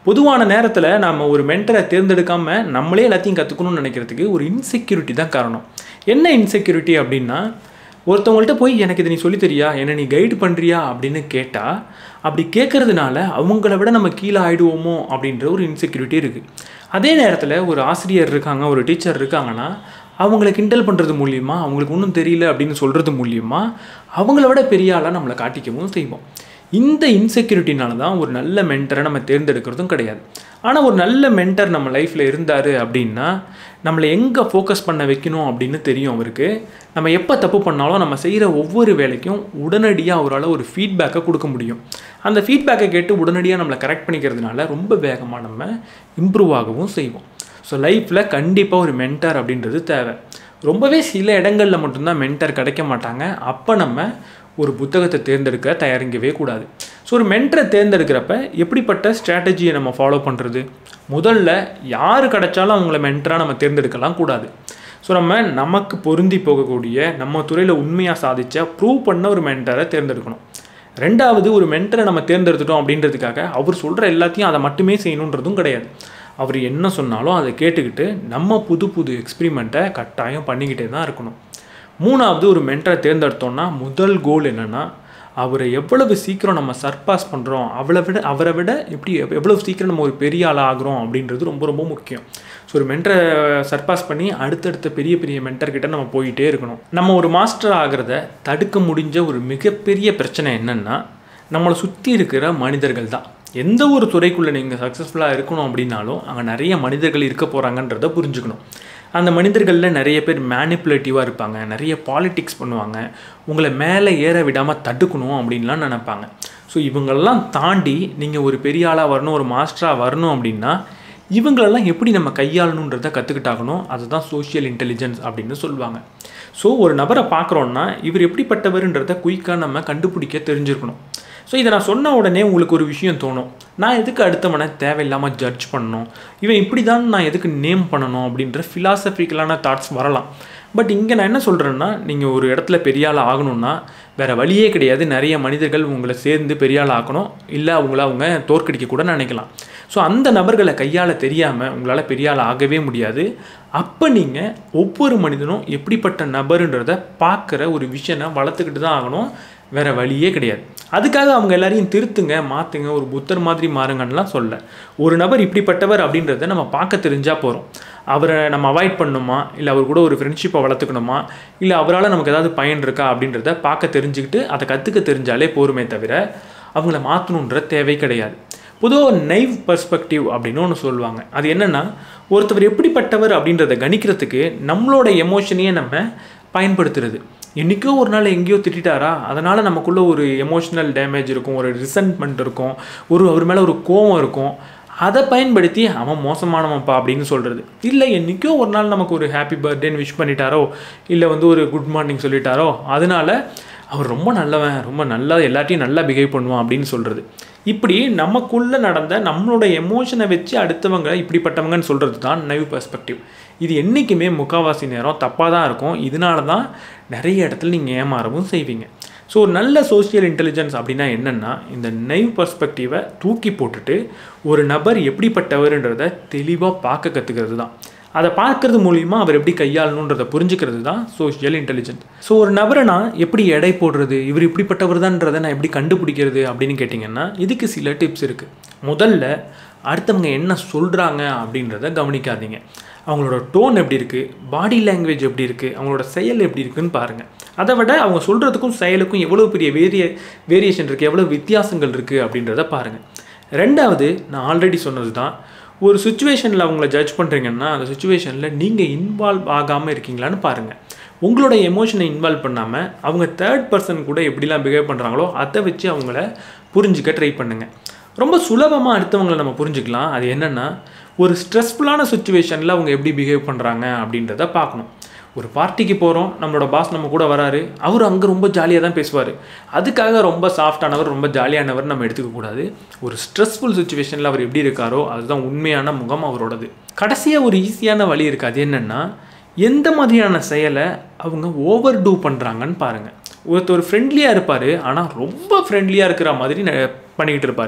பொதுவான நேரத்தில் நம்ம ஒரு மென்டரை தேர்ந்தெடுக்காமல் நம்மளே எல்லாத்தையும் கற்றுக்கணும்னு நினைக்கிறதுக்கு ஒரு இன்செக்யூரிட்டி தான் காரணம் என்ன இன்செக்யூரிட்டி அப்படின்னா ஒருத்தவங்கள்ட்ட போய் எனக்கு இதை நீ சொல்லித் தரியா என்னை நீ கைடு பண்ணுறியா அப்படின்னு கேட்டால் அப்படி கேட்கறதுனால அவங்கள விட நம்ம கீழே ஆயிடுவோமோ அப்படின்ற ஒரு இன்செக்யூரிட்டி இருக்குது அதே நேரத்தில் ஒரு ஆசிரியர் இருக்காங்க ஒரு டீச்சர் இருக்காங்கன்னா அவங்கள கிண்டல் பண்ணுறது மூலியமா அவங்களுக்கு ஒன்றும் தெரியல அப்படின்னு சொல்கிறது மூலியமா அவங்கள விட பெரிய ஆளாக நம்மளை காட்டிக்கவும் செய்வோம் இந்த இன்செக்யூரிட்டினால தான் ஒரு நல்ல மென்டரை நம்ம தேர்ந்தெடுக்கிறதும் கிடையாது ஆனால் ஒரு நல்ல மென்டர் நம்ம லைஃப்பில் இருந்தார் அப்படின்னா நம்மளை எங்கே ஃபோக்கஸ் பண்ண வைக்கணும் அப்படின்னு தெரியும் அவருக்கு நம்ம எப்போ தப்பு பண்ணாலும் நம்ம செய்கிற ஒவ்வொரு வேலைக்கும் உடனடியாக அவரால் ஒரு ஃபீட்பேக்கை கொடுக்க முடியும் அந்த ஃபீட்பேக்கை கேட்டு உடனடியாக நம்மளை கரெக்ட் பண்ணிக்கிறதுனால ரொம்ப வேகமாக நம்ம இம்ப்ரூவ் ஆகவும் செய்வோம் ஸோ லைஃப்பில் கண்டிப்பாக ஒரு மென்டர் அப்படின்றது தேவை ரொம்பவே சில இடங்களில் மட்டும்தான் மென்டர் கிடைக்க மாட்டாங்க அப்போ நம்ம ஒரு புத்தகத்தை தேர்ந்தெடுக்க தயாரிக்கவே கூடாது ஸோ ஒரு மென்டரை தேர்ந்தெடுக்கிறப்ப எப்படிப்பட்ட ஸ்ட்ராட்டஜியை நம்ம ஃபாலோ பண்ணுறது முதல்ல யார் கிடைச்சாலும் அவங்கள மென்டராக நம்ம தேர்ந்தெடுக்கலாம் கூடாது ஸோ நம்ம நமக்கு பொருந்தி போகக்கூடிய நம்ம துறையில் உண்மையாக சாதித்த ப்ரூவ் பண்ண ஒரு மென்டரை தேர்ந்தெடுக்கணும் ரெண்டாவது ஒரு மென்டரை நம்ம தேர்ந்தெடுத்துட்டோம் அப்படின்றதுக்காக அவர் சொல்கிற எல்லாத்தையும் அதை மட்டுமே செய்யணுன்றதும் கிடையாது அவர் என்ன சொன்னாலும் அதை கேட்டுக்கிட்டு நம்ம புது புது எக்ஸ்பிரிமெண்ட்டை கட்டாயம் பண்ணிக்கிட்டே தான் இருக்கணும் மூணாவது ஒரு மென்டரை தேர்ந்தெடுத்தோம்னா முதல் கோல் என்னென்னா அவரை எவ்வளவு சீக்கிரம் நம்ம சர்பாஸ் பண்ணுறோம் அவளை விட அவரை விட எப்படி எவ்வளவு சீக்கிரம் நம்ம ஒரு பெரிய ஆளாக ஆகிறோம் அப்படின்றது ரொம்ப ரொம்ப முக்கியம் ஸோ ஒரு மென்டரை சர்பாஸ் பண்ணி அடுத்தடுத்த பெரிய பெரிய மென்டர் கிட்ட நம்ம போயிட்டே இருக்கணும் நம்ம ஒரு மாஸ்டர் ஆகிறத தடுக்க முடிஞ்ச ஒரு மிகப்பெரிய பிரச்சனை என்னென்னா நம்மளை சுற்றி இருக்கிற மனிதர்கள் தான் எந்த ஒரு துறைக்குள்ளே நீங்கள் சக்ஸஸ்ஃபுல்லாக இருக்கணும் அப்படின்னாலும் அங்கே நிறைய மனிதர்கள் இருக்க போகிறாங்கன்றத புரிஞ்சுக்கணும் அந்த மனிதர்களில் நிறைய பேர் மேனிப்புலேட்டிவாக இருப்பாங்க நிறைய பாலிடிக்ஸ் பண்ணுவாங்க உங்களை மேலே ஏற விடாமல் தடுக்கணும் அப்படின்லாம் நினைப்பாங்க ஸோ இவங்களெல்லாம் தாண்டி நீங்கள் ஒரு பெரிய ஆளாக வரணும் ஒரு மாஸ்டராக வரணும் அப்படின்னா இவங்களெல்லாம் எப்படி நம்ம கையாளணுன்றதை கற்றுக்கிட்டாகணும் அதுதான் சோஷியல் இன்டெலிஜென்ஸ் அப்படின்னு சொல்லுவாங்க ஸோ ஒரு நபரை பார்க்குறோன்னா இவர் எப்படிப்பட்டவர்ன்றதை குயிக்காக நம்ம கண்டுபிடிக்க தெரிஞ்சிருக்கணும் ஸோ இதை நான் சொன்ன உடனே உங்களுக்கு ஒரு விஷயம் தோணும் நான் எதுக்கு அடுத்தவனை தேவையில்லாமல் ஜட்ஜ் பண்ணணும் இவன் இப்படி தான் நான் எதுக்கு நேம் பண்ணணும் அப்படின்ற ஃபிலாசபிக்கலான தாட்ஸ் வரலாம் பட் இங்கே நான் என்ன சொல்கிறேன்னா நீங்கள் ஒரு இடத்துல பெரிய ஆள் ஆகணும்னா வேறு வழியே கிடையாது நிறைய மனிதர்கள் உங்களை சேர்ந்து பெரிய ஆள் ஆக்கணும் இல்லை அவங்கள அவங்க தோற்கடிக்க கூட நினைக்கலாம் ஸோ அந்த நபர்களை கையாள தெரியாமல் உங்களால் பெரிய ஆள் ஆகவே முடியாது அப்போ நீங்கள் ஒவ்வொரு மனிதனும் எப்படிப்பட்ட நபருன்றதை பார்க்குற ஒரு விஷயனை வளர்த்துக்கிட்டு தான் ஆகணும் வேறு வழியே கிடையாது அதுக்காக அவங்க எல்லாரையும் திருத்துங்க மாற்றுங்க ஒரு புத்தர் மாதிரி மாறுங்கன்னெலாம் சொல்ல ஒரு நபர் இப்படிப்பட்டவர் அப்படின்றத நம்ம பார்க்க தெரிஞ்சால் போகிறோம் அவரை நம்ம அவாய்ட் பண்ணணுமா இல்லை அவர் கூட ஒரு ஃப்ரெண்ட்ஷிப்பை வளர்த்துக்கணுமா இல்லை அவரால் நமக்கு ஏதாவது பயன் இருக்கா அப்படின்றத பார்க்க தெரிஞ்சுக்கிட்டு அதை கற்றுக்க தெரிஞ்சாலே போருமே தவிர அவங்கள மாற்றணுன்ற தேவை கிடையாது பொதுவாக நைவ் பர்ஸ்பெக்டிவ் அப்படின்னு ஒன்று சொல்லுவாங்க அது என்னென்னா ஒருத்தவர் எப்படிப்பட்டவர் அப்படின்றத கணிக்கிறதுக்கு நம்மளோட எமோஷனையே நம்ம பயன்படுத்துறது என்றைக்கோ ஒரு நாள் எங்கேயோ திட்டாரா அதனால் நமக்குள்ளே ஒரு எமோஷ்னல் டேமேஜ் இருக்கும் ஒரு ரிசன்ட்மெண்ட் இருக்கும் ஒரு அவர் மேலே ஒரு கோவம் இருக்கும் அதை பயன்படுத்தி அவன் மோசமானவன்ப்பா அப்படின்னு சொல்கிறது இல்லை என்றைக்கோ ஒரு நாள் நமக்கு ஒரு ஹாப்பி பர்த்டேன்னு விஷ் பண்ணிட்டாரோ இல்லை வந்து ஒரு குட் மார்னிங் சொல்லிட்டாரோ அதனால அவர் ரொம்ப நல்லவன் ரொம்ப நல்லா எல்லாத்தையும் நல்லா பிஹேவ் பண்ணுவான் அப்படின்னு சொல்கிறது இப்படி நமக்குள்ளே நடந்த நம்மளோட எமோஷனை வச்சு அடுத்தவங்க இப்படிப்பட்டவங்கன்னு சொல்கிறது தான் நைவ் பெர்ஸ்பெக்டிவ் இது என்றைக்குமே முக்கால்வாசி நேரம் தப்பாக தான் இருக்கும் இதனால தான் நிறைய இடத்துல நீங்கள் ஏமாறவும் செய்வீங்க ஸோ ஒரு நல்ல சோஷியல் இன்டெலிஜென்ஸ் அப்படின்னா என்னென்னா இந்த நைவ் பர்ஸ்பெக்டிவை தூக்கி போட்டுட்டு ஒரு நபர் எப்படிப்பட்டவர்ன்றதை தெளிவாக பார்க்க கற்றுக்கிறது தான் அதை பார்க்கறது மூலிமா அவர் எப்படி கையாளணுன்றதை புரிஞ்சுக்கிறது தான் சோஷியல் இன்டெலிஜென்ஸ் ஸோ ஒரு நபரை நான் எப்படி எடை போடுறது இவர் இப்படிப்பட்டவர் தான்றதை நான் எப்படி கண்டுபிடிக்கிறது அப்படின்னு கேட்டிங்கன்னா இதுக்கு சில டிப்ஸ் இருக்குது முதல்ல அடுத்தவங்க என்ன சொல்கிறாங்க அப்படின்றத கவனிக்காதீங்க அவங்களோட டோன் எப்படி இருக்குது பாடி லாங்குவேஜ் எப்படி இருக்குது அவங்களோட செயல் எப்படி இருக்குன்னு பாருங்கள் அதை விட அவங்க சொல்கிறதுக்கும் செயலுக்கும் எவ்வளோ பெரிய வேரிய வேரியேஷன் இருக்குது எவ்வளோ வித்தியாசங்கள் இருக்குது அப்படின்றத பாருங்கள் ரெண்டாவது நான் ஆல்ரெடி சொன்னது தான் ஒரு சுச்சுவேஷனில் அவங்கள ஜட்ஜ் பண்ணுறீங்கன்னா அந்த சுச்சுவேஷனில் நீங்கள் இன்வால்வ் ஆகாமல் இருக்கீங்களான்னு பாருங்கள் உங்களோட எமோஷனை இன்வால்வ் பண்ணாமல் அவங்க தேர்ட் பர்சன் கூட எப்படிலாம் பிஹேவ் பண்ணுறாங்களோ அதை வச்சு அவங்கள புரிஞ்சிக்க ட்ரை பண்ணுங்கள் ரொம்ப சுலபமாக அடுத்தவங்களை நம்ம புரிஞ்சுக்கலாம் அது என்னென்னா ஒரு ஸ்ட்ரெஸ்ஃபுல்லான சுச்சுவேஷனில் அவங்க எப்படி பிஹேவ் பண்ணுறாங்க அப்படின்றத பார்க்கணும் ஒரு பார்ட்டிக்கு போகிறோம் நம்மளோட பாஸ் நம்ம கூட வராரு அவர் அங்கே ரொம்ப ஜாலியாக தான் பேசுவார் அதுக்காக ரொம்ப சாஃப்டானவர் ரொம்ப ஜாலியானவர் நம்ம எடுத்துக்கக்கூடாது ஒரு ஸ்ட்ரெஸ்ஃபுல் சுச்சுவேஷனில் அவர் எப்படி இருக்காரோ அதுதான் உண்மையான முகம் அவரோடது கடைசியாக ஒரு ஈஸியான வழி இருக்குது அது என்னென்னா எந்த மாதிரியான செயலை அவங்க ஓவர் டூ பண்ணுறாங்கன்னு பாருங்கள் ஒருத்தர் ஃப்ரெண்ட்லியாக இருப்பார் ஆனால் ரொம்ப ஃப்ரெண்ட்லியாக இருக்கிற மாதிரி ந- பண்ணிக்கிட்டு இருப்பார்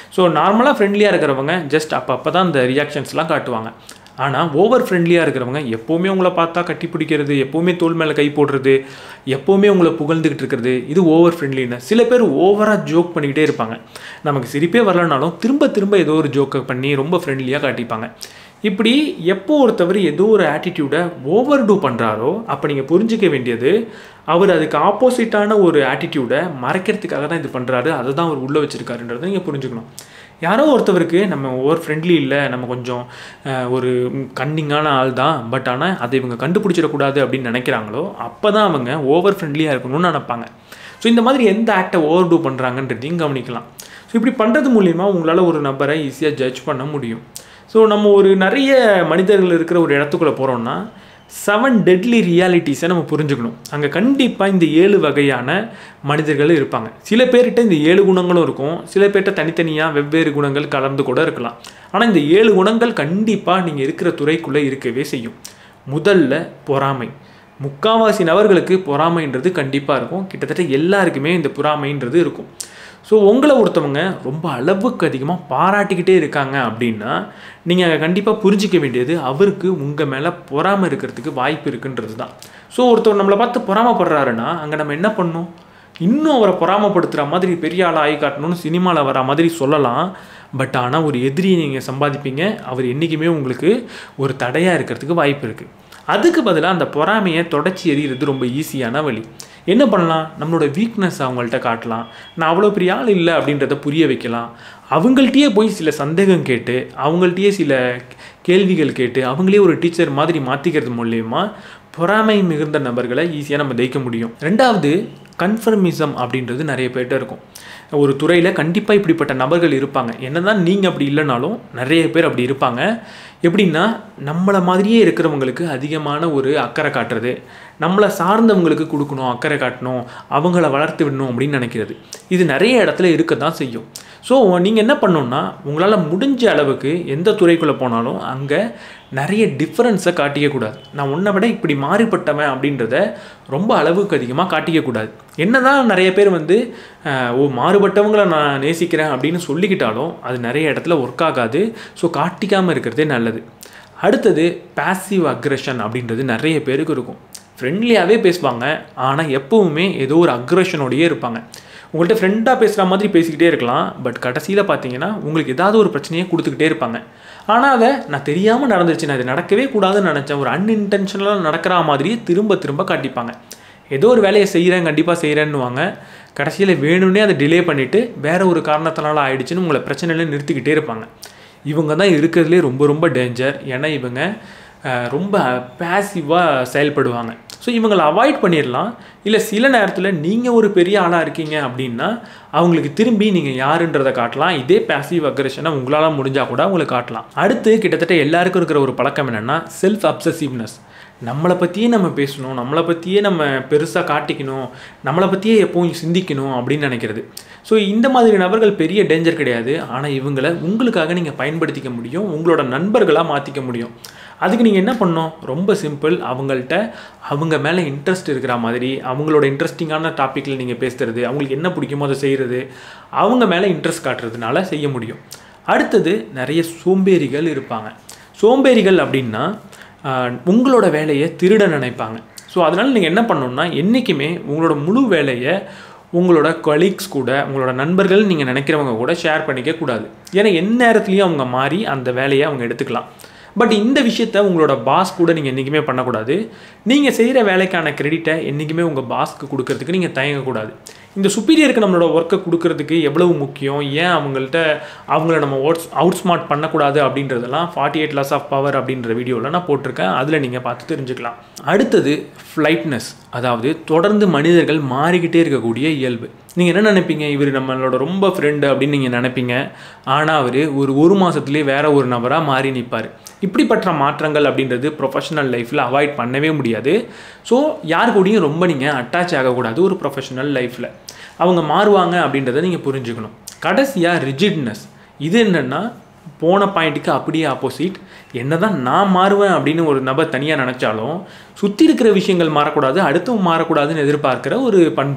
ஸோ நார்மலாக ஃப்ரெண்ட்லியாக இருக்கிறவங்க ஜஸ்ட் அப்போ அப்போ தான் அந்த ரியாக்ஷன்ஸ்லாம் காட்டுவாங்க ஆனால் ஓவர் ஃப்ரெண்ட்லியாக இருக்கிறவங்க எப்போவுமே உங்களை பார்த்தா கட்டி பிடிக்கிறது எப்போவுமே தோல் மேலே கை போடுறது எப்போவுமே உங்களை புகழ்ந்துக்கிட்டு இருக்கிறது இது ஓவர் ஃப்ரெண்ட்லினஸ் சில பேர் ஓவராக ஜோக் பண்ணிக்கிட்டே இருப்பாங்க நமக்கு சிரிப்பே வரலனாலும் திரும்ப திரும்ப ஏதோ ஒரு ஜோக்கை பண்ணி ரொம்ப ஃப்ரெண்ட்லியாக காட்டிப்பாங்க இப்படி எப்போ ஒருத்தவர் ஏதோ ஒரு ஆட்டிடியூடை ஓவர் டூ பண்ணுறாரோ அப்போ நீங்கள் புரிஞ்சிக்க வேண்டியது அவர் அதுக்கு ஆப்போசிட்டான ஒரு ஆட்டிடியூடை மறைக்கிறதுக்காக தான் இது பண்ணுறாரு அதை தான் அவர் உள்ளே வச்சுருக்காருன்றதை நீங்கள் புரிஞ்சுக்கணும் யாரோ ஒருத்தவருக்கு நம்ம ஓவர் ஃப்ரெண்ட்லி இல்லை நம்ம கொஞ்சம் அஹ், ஒரு கன்னிங்கான ஆள் தான் பட் ஆனால் அதை இவங்க கண்டுபிடிச்சிடக்கூடாது அப்படின்னு நினைக்கிறாங்களோ அப்போ தான் அவங்க ஓவர் ஃப்ரெண்ட்லியாக இருக்கணும்னு நினைப்பாங்க ஸோ இந்த மாதிரி எந்த ஆக்டை ஓவர் டூ பண்ணுறாங்கன்றதையும் கவனிக்கலாம் ஸோ இப்படி பண்ணுறது மூலிமா உங்களால் ஒரு நபரை ஈஸியாக ஜட்ஜ் பண்ண முடியும் ஸோ நம்ம ஒரு நிறைய மனிதர்கள் இருக்கிற ஒரு இடத்துக்குள்ளே போகிறோம்னா செவன் டெட்லி ரியாலிட்டிஸை நம்ம புரிஞ்சுக்கணும் அங்கே கண்டிப்பாக இந்த ஏழு வகையான மனிதர்கள் இருப்பாங்க சில பேர்கிட்ட இந்த ஏழு குணங்களும் இருக்கும் சில பேர்கிட்ட தனித்தனியாக வெவ்வேறு குணங்கள் கலந்து கூட இருக்கலாம் ஆனால் இந்த ஏழு குணங்கள் கண்டிப்பாக நீங்கள் இருக்கிற துறைக்குள்ளே இருக்கவே செய்யும் முதல்ல பொறாமை முக்காவாசி நபர்களுக்கு பொறாமைன்றது கண்டிப்பாக இருக்கும் கிட்டத்தட்ட எல்லாருக்குமே இந்த பொறாமைன்றது இருக்கும் ஸோ உங்களை ஒருத்தவங்க ரொம்ப அளவுக்கு அதிகமாக பாராட்டிக்கிட்டே இருக்காங்க அப்படின்னா நீங்கள் அங்கே கண்டிப்பாக புரிஞ்சிக்க வேண்டியது அவருக்கு உங்கள் மேலே பொறாமை இருக்கிறதுக்கு வாய்ப்பு இருக்குன்றது தான் ஸோ ஒருத்தவர் நம்மளை பார்த்து பொறாமப்படுறாருன்னா அங்கே நம்ம என்ன பண்ணணும் இன்னும் அவரை பொறாமப்படுத்துகிற மாதிரி பெரிய ஆள் ஆகி காட்டணும்னு சினிமாவில் வர மாதிரி சொல்லலாம் பட் ஆனால் ஒரு எதிரியை நீங்கள் சம்பாதிப்பீங்க அவர் என்றைக்குமே உங்களுக்கு ஒரு தடையாக இருக்கிறதுக்கு வாய்ப்பு இருக்குது அதுக்கு பதிலாக அந்த பொறாமையை தொடச்சி எறிகிறது ரொம்ப ஈஸியான வழி என்ன பண்ணலாம் நம்மளோட வீக்னஸ் அவங்கள்ட்ட காட்டலாம் நான் அவ்வளோ பெரிய ஆள் இல்லை அப்படின்றத புரிய வைக்கலாம் அவங்கள்ட்டயே போய் சில சந்தேகம் கேட்டு அவங்கள்ட்டயே சில கேள்விகள் கேட்டு அவங்களே ஒரு டீச்சர் மாதிரி மாற்றிக்கிறது மூலயமா பொறாமை மிகுந்த நபர்களை ஈஸியாக நம்ம ஜெயிக்க முடியும் ரெண்டாவது கன்ஃபர்மிசம் அப்படின்றது நிறைய பேர்கிட்ட இருக்கும் ஒரு துறையில் கண்டிப்பாக இப்படிப்பட்ட நபர்கள் இருப்பாங்க என்னதான் நீங்கள் அப்படி இல்லைனாலும் நிறைய பேர் அப்படி இருப்பாங்க எப்படின்னா நம்மளை மாதிரியே இருக்கிறவங்களுக்கு அதிகமான ஒரு அக்கறை காட்டுறது நம்மளை சார்ந்தவங்களுக்கு கொடுக்கணும் அக்கறை காட்டணும் அவங்கள வளர்த்து விடணும் அப்படின்னு நினைக்கிறது இது நிறைய இடத்துல இருக்க தான் செய்யும் ஸோ நீங்கள் என்ன பண்ணணும்னா உங்களால் முடிஞ்ச அளவுக்கு எந்த துறைக்குள்ளே போனாலும் அங்கே நிறைய டிஃப்ரென்ஸை காட்டிக்கக்கூடாது நான் உன்னை விட இப்படி மாறுபட்டவன் அப்படின்றத ரொம்ப அளவுக்கு அதிகமாக காட்டிக்கக்கூடாது என்னதான் நிறைய பேர் வந்து அஹ், ஓ மாறுபட்டவங்களை நான் நேசிக்கிறேன் அப்படின்னு சொல்லிக்கிட்டாலும் அது நிறைய இடத்துல ஒர்க் ஆகாது ஸோ காட்டிக்காமல் இருக்கிறதே நல்லது அடுத்தது பாசிவ் அக்ரஷன் அப்படின்றது நிறைய பேருக்கு இருக்கும் ஃப்ரெண்ட்லியாகவே பேசுவாங்க ஆனால் எப்பவுமே ஏதோ ஒரு அக்ரஷனோடையே இருப்பாங்க உங்கள்கிட்ட ஃப்ரெண்டாக பேசுகிற மாதிரி பேசிக்கிட்டே இருக்கலாம் பட் கடைசியில் பார்த்தீங்கன்னா உங்களுக்கு ஏதாவது ஒரு பிரச்சனையை கொடுத்துக்கிட்டே இருப்பாங்க ஆனால் அதை நான் தெரியாமல் நடந்துருச்சு நான் இது நடக்கவே கூடாதுன்னு நினச்சேன் ஒரு அன்இன்டென்ஷனலாக நடக்கிற மாதிரியே திரும்ப திரும்ப காட்டிப்பாங்க ஏதோ ஒரு வேலையை செய்கிறேன் கண்டிப்பாக செய்கிறேன்னுவாங்க கடைசியில் வேணும்னே அதை டிலே பண்ணிவிட்டு வேற ஒரு காரணத்தினால ஆயிடுச்சுன்னு உங்களை பிரச்சனையில நிறுத்திக்கிட்டே இருப்பாங்க இவங்க தான் இருக்கிறதுலே ரொம்ப ரொம்ப டேஞ்சர் ஏன்னா இவங்க அஹ், ரொம்ப பேசிவாக செயல்படுவாங்க ஸோ இவங்களை அவாய்ட் பண்ணிடலாம் இல்லை சில நேரத்தில் நீங்கள் ஒரு பெரிய ஆளாக இருக்கீங்க அப்படின்னா அவங்களுக்கு திரும்பி நீங்கள் யாருன்றதை காட்டலாம் இதே பேசிவ் அக்ரஷனை உங்களால் முடிஞ்சால் கூட அவங்களுக்கு காட்டலாம் அடுத்து கிட்டத்தட்ட எல்லாருக்கும் இருக்கிற ஒரு பழக்கம் என்னென்னா செல்ஃப் அப்சசிவ்னஸ் நம்மளை பற்றியே நம்ம பேசணும் நம்மளை பற்றியே நம்ம பெருசாக காட்டிக்கணும் நம்மளை பற்றியே எப்பவும் சிந்திக்கணும் அப்படின்னு நினைக்கிறது ஸோ இந்த மாதிரி நபர்கள் பெரிய டேஞ்சர் கிடையாது ஆனால் இவங்களை உங்களுக்காக நீங்கள் பயன்படுத்திக்க முடியும் உங்களோட நண்பர்களாக மாற்றிக்க முடியும் அதுக்கு நீங்கள் என்ன பண்ணணும் ரொம்ப சிம்பிள் அவங்கள்ட்ட அவங்க மேலே இன்ட்ரெஸ்ட் இருக்கிற மாதிரி அவங்களோட இன்ட்ரெஸ்டிங்கான டாப்பிக்கில் நீங்கள் பேசுகிறது அவங்களுக்கு என்ன பிடிக்குமோ அதை செய்கிறது அவங்க மேலே இன்ட்ரெஸ்ட் காட்டுறதுனால செய்ய முடியும் அடுத்தது நிறைய சோம்பேறிகள் இருப்பாங்க சோம்பேறிகள் அப்படின்னா ஆஹ், உங்களோட வேலையை திருட நினைப்பாங்க ஸோ அதனால் நீங்கள் என்ன பண்ணணும்னா என்றைக்குமே உங்களோட முழு வேலையை உங்களோட கொலீக்ஸ் கூட உங்களோட நண்பர்கள் நீங்கள் நினைக்கிறவங்க கூட ஷேர் பண்ணிக்க கூடாது ஏன்னா எந்த நேரத்துலையும் அவங்க மாறி அந்த வேலையை அவங்க எடுத்துக்கலாம் பட் இந்த விஷயத்த உங்களோட பாஸ் கூட நீங்கள் என்றைக்குமே பண்ணக்கூடாது நீங்கள் செய்கிற வேலைக்கான கிரெடிட்டை என்றைக்குமே உங்கள் பாஸ்க்கு கொடுக்கறதுக்கு நீங்கள் தயங்கக்கூடாது இந்த சுப்பீரியருக்கு நம்மளோட ஒர்க்கை கொடுக்கறதுக்கு எவ்வளவு முக்கியம் ஏன் அவங்கள்ட்ட அவங்கள நம்ம அவுட் அவுட் ஸ்மார்ட் பண்ணக்கூடாது அப்படின்றதெல்லாம் forty eight laws of power அப்படின்ற வீடியோவில் நான் போட்டிருக்கேன் அதில் நீங்கள் பார்த்து தெரிஞ்சுக்கலாம் அடுத்தது ஃப்ளைட்னஸ் அதாவது தொடர்ந்து மனிதர்கள் மாறிக்கிட்டே இருக்கக்கூடிய இயல்பு நீங்கள் என்ன நினைப்பீங்க இவர் நம்மளோட ரொம்ப ஃப்ரெண்டு அப்படின்னு நீங்கள் நினைப்பீங்க ஆனால் அவர் ஒரு ஒரு மாதத்துலேயே வேற ஒரு நபராக மாறி நிற்பார் இப்படிப்பட்ட மாற்றங்கள் அப்படின்றது ப்ரொஃபஷனல் லைஃப்பில் அவாய்ட் பண்ணவே முடியாது ஸோ யார் கூடயும் ரொம்ப நீங்கள் அட்டாச் ஆகக்கூடாது ஒரு ப்ரொஃபஷனல் லைஃப்பில் அவங்க மாறுவாங்க அப்படின்றத நீங்கள் புரிஞ்சுக்கணும் கடைசியாக ரிஜிட்னஸ் இது என்னென்னா போன பாயிண்ட்டுக்கு அப்படியே ஆப்போசிட் என்னதான் நான் மாறுவேன் அப்படின்னு ஒரு நபர் தனியாக நினச்சாலும் சுற்றி இருக்கிற விஷயங்கள் மாறக்கூடாது அடுத்தவன் மாறக்கூடாதுன்னு எதிர்பார்க்குற ஒரு பண்பு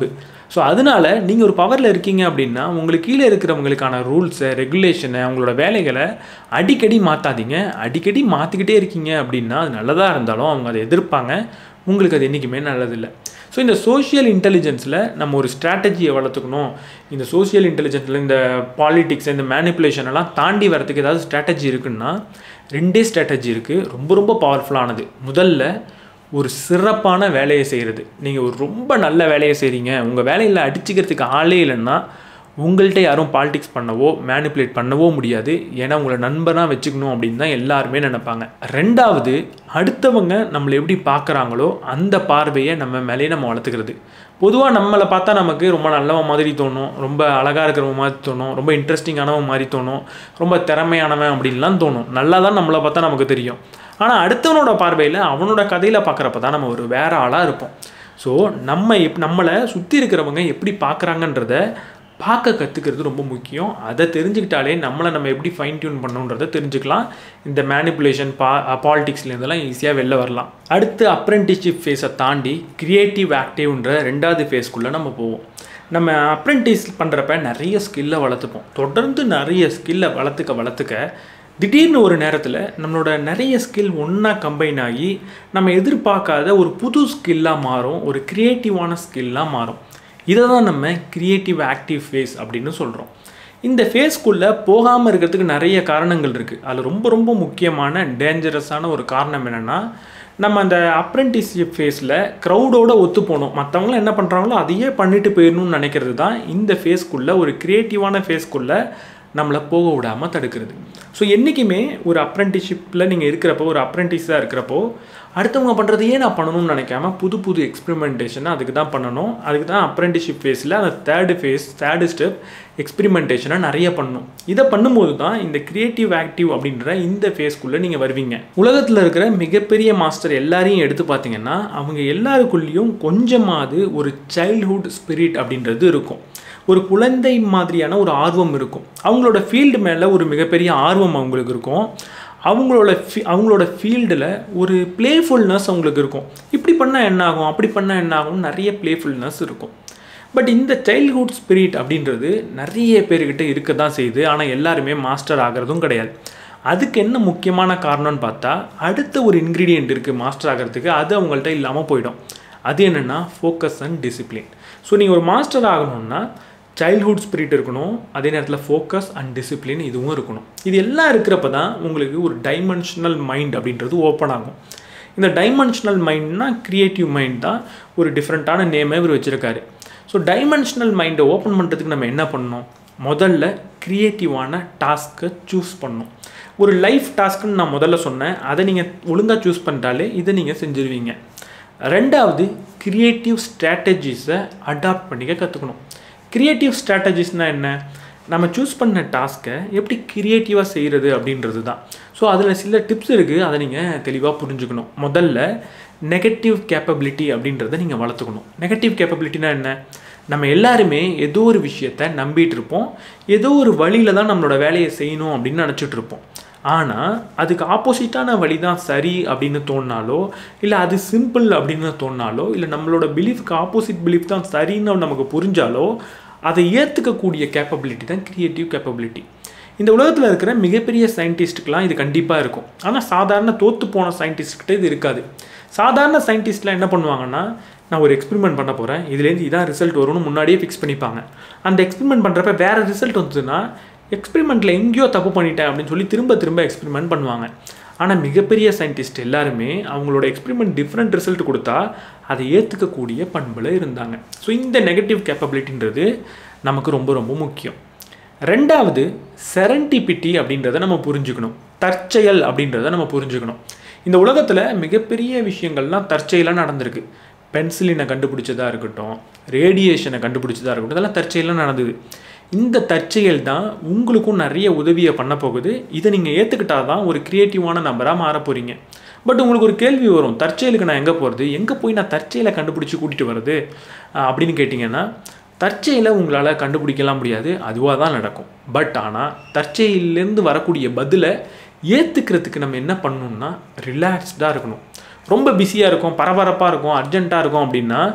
ஸோ அதனால நீங்கள் ஒரு பவரில் இருக்கீங்க அப்படின்னா உங்களுக்கு கீழே இருக்கிறவங்களுக்கான ரூல்ஸை ரெகுலேஷனை அவங்களோட வேலைகளை அடிக்கடி மாற்றாதீங்க அடிக்கடி மாற்றிக்கிட்டே இருக்கீங்க அப்படின்னா அது நல்லதாக இருந்தாலும் அவங்க அதை எதிர்ப்பாங்க உங்களுக்கு அது என்றைக்குமே நல்லதில்லை ஸோ இந்த சோஷியல் இன்டெலிஜென்ஸில் நம்ம ஒரு ஸ்ட்ராட்டஜியை வளர்த்துக்கணும் இந்த சோஷியல் இன்டெலிஜென்ஸில் இந்த பாலிடிக்ஸ் இந்த மேனிப்புலேஷன் எல்லாம் தாண்டி வரதுக்கு ஏதாவது ஸ்ட்ராட்டஜி இருக்குன்னா ரெண்டே ஸ்ட்ராட்டஜி இருக்குது ரொம்ப ரொம்ப பவர்ஃபுல்லானது முதல்ல ஒரு சிறப்பான வேலையை செய்கிறது நீங்கள் ஒரு ரொம்ப நல்ல வேலையை செய்கிறீங்க உங்கள் வேலையில் அடிச்சுக்கிறதுக்கு ஆளே இல்லைன்னா உங்கள்கிட்ட யாரும் பாலிடிக்ஸ் பண்ணவோ மேனிப்புலேட் பண்ணவோ முடியாது ஏன்னா உங்களை நண்பனாக வச்சுக்கணும் அப்படின்னு தான் எல்லாருமே நினைப்பாங்க ரெண்டாவது அடுத்தவங்க நம்மளை எப்படி பார்க்குறாங்களோ அந்த பார்வையை நம்ம மேலேயே நம்ம வளர்த்துக்கிறது பொதுவாக நம்மளை பார்த்தா நமக்கு ரொம்ப நல்லவன் மாதிரி தோணும் ரொம்ப அழகாக இருக்கிறவன் மாதிரி தோணும் ரொம்ப இன்ட்ரெஸ்டிங்கானவன் மாதிரி தோணும் ரொம்ப திறமையானவன் அப்படின்லாம் தோணும் நல்லா தான் நம்மளை பார்த்தா நமக்கு தெரியும் ஆனால் அடுத்தவனோட பார்வையில் அவனோட கதையில் பார்க்குறப்ப தான் நம்ம ஒரு வேற ஆளாக இருப்போம் ஸோ நம்ம எப் நம்மளை சுற்றி இருக்கிறவங்க எப்படி பார்க்குறாங்கன்றத பார்க்க கற்றுக்கிறது ரொம்ப முக்கியம் அதை தெரிஞ்சுக்கிட்டாலே நம்மளை நம்ம எப்படி ஃபைன் டியூன் பண்ணணுன்றதை தெரிஞ்சுக்கலாம் இந்த மேனிப்புலேஷன் பா பாலிடிக்ஸ்லேருந்தெல்லாம் ஈஸியாக வெளில வரலாம் அடுத்து அப்ரெண்டிஸ்ஷிப் ஃபேஸை தாண்டி கிரியேட்டிவ் ஆக்டிவ்ன்ற ரெண்டாவது ஃபேஸ்க்குள்ளே நம்ம போவோம் நம்ம அப்ரெண்டிஸ் பண்ணுறப்ப நிறைய ஸ்கில்லை வளர்த்துப்போம் தொடர்ந்து நிறைய ஸ்கில்லை வளர்த்துக்க வளர்த்துக்க திடீர்னு ஒரு நேரத்தில் நம்மளோட நிறைய ஸ்கில் ஒன்றா கம்பைன் ஆகி நம்ம எதிர்பார்க்காத ஒரு புது ஸ்கில்லாக மாறும் ஒரு க்ரியேட்டிவான ஸ்கில்லாக மாறும் இதை தான் நம்ம க்ரியேட்டிவ் ஆக்டிவ் ஃபேஸ் அப்படின்னு சொல்கிறோம் இந்த ஃபேஸ்க்குள்ளே போகாமல் இருக்கிறதுக்கு நிறைய காரணங்கள் இருக்குது அதில் ரொம்ப ரொம்ப முக்கியமான டேஞ்சரஸான ஒரு காரணம் என்னென்னா நம்ம அந்த அப்ரெண்டிஸ்ஷிப் ஃபேஸில் க்ரௌடோட ஒத்து போகணும் மற்றவங்களாம் என்ன பண்ணுறாங்களோ அதையே பண்ணிட்டு போயிடணும்னு நினைக்கிறது தான் இந்த ஃபேஸ்க்குள்ளே ஒரு க்ரியேட்டிவான ஃபேஸ்க்குள்ளே நம்மளை போக விடாமல் தடுக்கிறது ஸோ என்றைக்குமே ஒரு அப்ரெண்டிஸ்ஷிப்பில் நீங்கள் இருக்கிறப்போ ஒரு அப்ரெண்டிஸாக இருக்கிறப்போ அடுத்தவங்க பண்ணுறதையே நான் பண்ணணும்னு நினைக்காம புது புது எக்ஸ்பெரிமெண்டேஷனை அதுக்கு தான் பண்ணணும் அதுக்கு தான் அப்ரெண்டிஸ்ஷிப் ஃபேஸில் அந்த தேர்டு ஃபேஸ் தேர்டு ஸ்டெப் எக்ஸ்பெரிமெண்டேஷனை நிறைய பண்ணணும் இதை பண்ணும்போது தான் இந்த கிரியேட்டிவ் ஆக்டிவ் அப்படின்ற இந்த ஃபேஸ்க்குள்ளே நீங்கள் வருவீங்க உலகத்தில் இருக்கிற மிகப்பெரிய மாஸ்டர் எல்லாரையும் எடுத்து பார்த்தீங்கன்னா அவங்க எல்லாருக்குள்ளேயும் கொஞ்சமாவது ஒரு சைல்ட்ஹுட் ஸ்பிரிட் அப்படின்றது இருக்கும் ஒரு குழந்தை மாதிரியான ஒரு ஆர்வம் இருக்கும் அவங்களோட ஃபீல்டு மேலே ஒரு மிகப்பெரிய ஆர்வம் அவங்களுக்கு இருக்கும் அவங்களோட ஃபீ அவங்களோட ஃபீல்டில் ஒரு ப்ளேஃபுல்னஸ் அவங்களுக்கு இருக்கும் இப்படி பண்ணால் என்ன ஆகும் அப்படி பண்ணால் என்ன ஆகும் நிறைய ப்ளேஃபுல்னஸ் இருக்கும் பட் இந்த சைல்ட்ஹுட் ஸ்பிரிட் அப்படின்றது நிறைய பேர்கிட்ட இருக்க தான் செய்யுது ஆனால் எல்லாருமே மாஸ்டர் ஆகிறதும் கிடையாது அதுக்கு என்ன முக்கியமான காரணம்னு பார்த்தா அடுத்த ஒரு இன்க்ரீடியண்ட் இருக்குது மாஸ்டர் ஆகிறதுக்கு அது அவங்கள்ட்ட இல்லாமல் போயிடும் அது என்னென்னா ஃபோக்கஸ் அண்ட் டிசிப்ளின் ஸோ நீங்கள் ஒரு மாஸ்டர் ஆகணும்னா சைல்ட்ஹுட் ஸ்பிரிட் இருக்கணும் அதே நேரத்தில் ஃபோக்கஸ் அண்ட் டிசிப்ளின் இதுவும் இருக்கணும் இது எல்லாம் இருக்கிறப்ப தான் உங்களுக்கு ஒரு டைமென்ஷனல் மைண்ட் அப்படின்றது ஓப்பன் ஆகும் இந்த டைமென்ஷனல் மைண்ட்னா க்ரியேட்டிவ் மைண்ட் தான் ஒரு டிஃப்ரெண்ட்டான நேமே இவர் வச்சுருக்காரு ஸோ டைமென்ஷனல் மைண்டை ஓப்பன் பண்ணுறதுக்கு நம்ம என்ன பண்ணணும் முதல்ல க்ரியேட்டிவான டாஸ்க்கை சூஸ் பண்ணணும் ஒரு லைஃப் டாஸ்க்குன்னு நான் முதல்ல சொன்னேன் அதை நீங்கள் ஒழுங்காக சூஸ் பண்ணிட்டாலே இதை நீங்கள் செஞ்சுருவீங்க ரெண்டாவது க்ரியேட்டிவ் ஸ்ட்ராட்டஜிஸை அடாப்ட் பண்ணிக்க கற்றுக்கணும் க்ரியேட்டிவ் ஸ்ட்ராட்டஜிஸ்னால் என்ன நம்ம சூஸ் பண்ண டாஸ்க்கை எப்படி க்ரியேட்டிவாக செய்கிறது அப்படின்றது தான் ஸோ அதில் சில டிப்ஸ் இருக்குது அதை நீங்கள் தெளிவாக புரிஞ்சுக்கணும் முதல்ல நெகட்டிவ் கேப்பபிலிட்டி அப்படின்றத நீங்கள் வளர்த்துக்கணும் நெகட்டிவ் கேப்பபிலிட்டினா என்ன நம்ம எல்லாருமே ஏதோ ஒரு விஷயத்த நம்பிட்டு இருப்போம் ஏதோ ஒரு வழியில் தான் நம்மளோட வேலையை செய்யணும் அப்படின்னு நினச்சிட்டு இருப்போம் ஆனால் அதுக்கு ஆப்போசிட்டான வழி தான் சரி அப்படின்னு தோணினாலோ இல்லை அது சிம்பிள் அப்படின்னு தோணினாலோ இல்லை நம்மளோட பிலீஃப்க்கு ஆப்போசிட் பிலீஃப் தான் சரின்னு நமக்கு புரிஞ்சாலோ அதை ஏற்றுக்கக்கூடிய கேப்பபிலிட்டி தான் க்ரியேட்டிவ் கேப்பபிலிட்டி இந்த உலகத்தில் இருக்கிற மிகப்பெரிய சயின்டிஸ்ட்டுக்கெலாம் இது கண்டிப்பாக இருக்கும் ஆனால் சாதாரண தோற்று போன சயின்டிஸ்ட்கிட்ட இது இருக்காது சாதாரண சயின்டிஸ்ட்லாம் என்ன பண்ணுவாங்கன்னா நான் ஒரு எக்ஸ்பெரிமெண்ட் பண்ண போகிறேன் இதுலேருந்து இதான் ரிசல்ட் வரும்னு முன்னாடியே ஃபிக்ஸ் பண்ணிப்பாங்க அந்த எக்ஸ்பெரிமெண்ட் பண்ணுறப்ப வேறு ரிசல்ட் வந்துச்சுன்னா எக்ஸ்பெரிமெண்ட்டில் எங்கேயோ தப்பு பண்ணிட்டேன் அப்படின்னு சொல்லி திரும்ப திரும்ப எக்ஸ்பெரிமெண்ட் பண்ணுவாங்க ஆனால் மிகப்பெரிய சயின்டிஸ்ட் எல்லாருமே அவங்களோட எக்ஸ்பெரிமெண்ட் டிஃப்ரெண்ட் ரிசல்ட் கொடுத்தா அதை ஏற்றுக்கக்கூடிய பண்பில் இருந்தாங்க ஸோ இந்த நெகட்டிவ் கேப்பபிலிட்டின்றது நமக்கு ரொம்ப ரொம்ப முக்கியம் ரெண்டாவது செரண்டிபிட்டி அப்படின்றத நம்ம புரிஞ்சுக்கணும் தற்செயல் அப்படின்றத நம்ம புரிஞ்சுக்கணும் இந்த உலகத்தில் மிகப்பெரிய விஷயங்கள்லாம் தற்செயலாக நடந்திருக்கு பென்சிலினை கண்டுபிடிச்சதா இருக்கட்டும் ரேடியேஷனை கண்டுபிடிச்சதா இருக்கட்டும் இதெல்லாம் தற்செயலாக நடந்தது இந்த தற்செயல் தான் உங்களுக்கும் நிறைய உதவியை பண்ண போகுது இதை நீங்கள் ஏற்றுக்கிட்டா தான் ஒரு க்ரியேட்டிவான நம்பராக மாற போகிறீங்க பட் உங்களுக்கு ஒரு கேள்வி வரும் தற்செயலுக்கு நான் எங்கே போகிறது எங்கே போய் நான் தற்செயலை கண்டுபிடிச்சி கூட்டிகிட்டு வர்றது அப்படின்னு கேட்டிங்கன்னா தற்செயலை உங்களால் கண்டுபிடிக்கலாம் முடியாது அதுவாக தான் நடக்கும் பட் ஆனால் தற்செயலேருந்து வரக்கூடிய பதிலை ஏற்றுக்கிறதுக்கு நம்ம என்ன பண்ணணும்னா ரிலாக்ஸ்டாக இருக்கணும் ரொம்ப பிஸியாக இருக்கும் பரபரப்பாக இருக்கும் அர்ஜென்ட்டாக இருக்கும் அப்படின்னா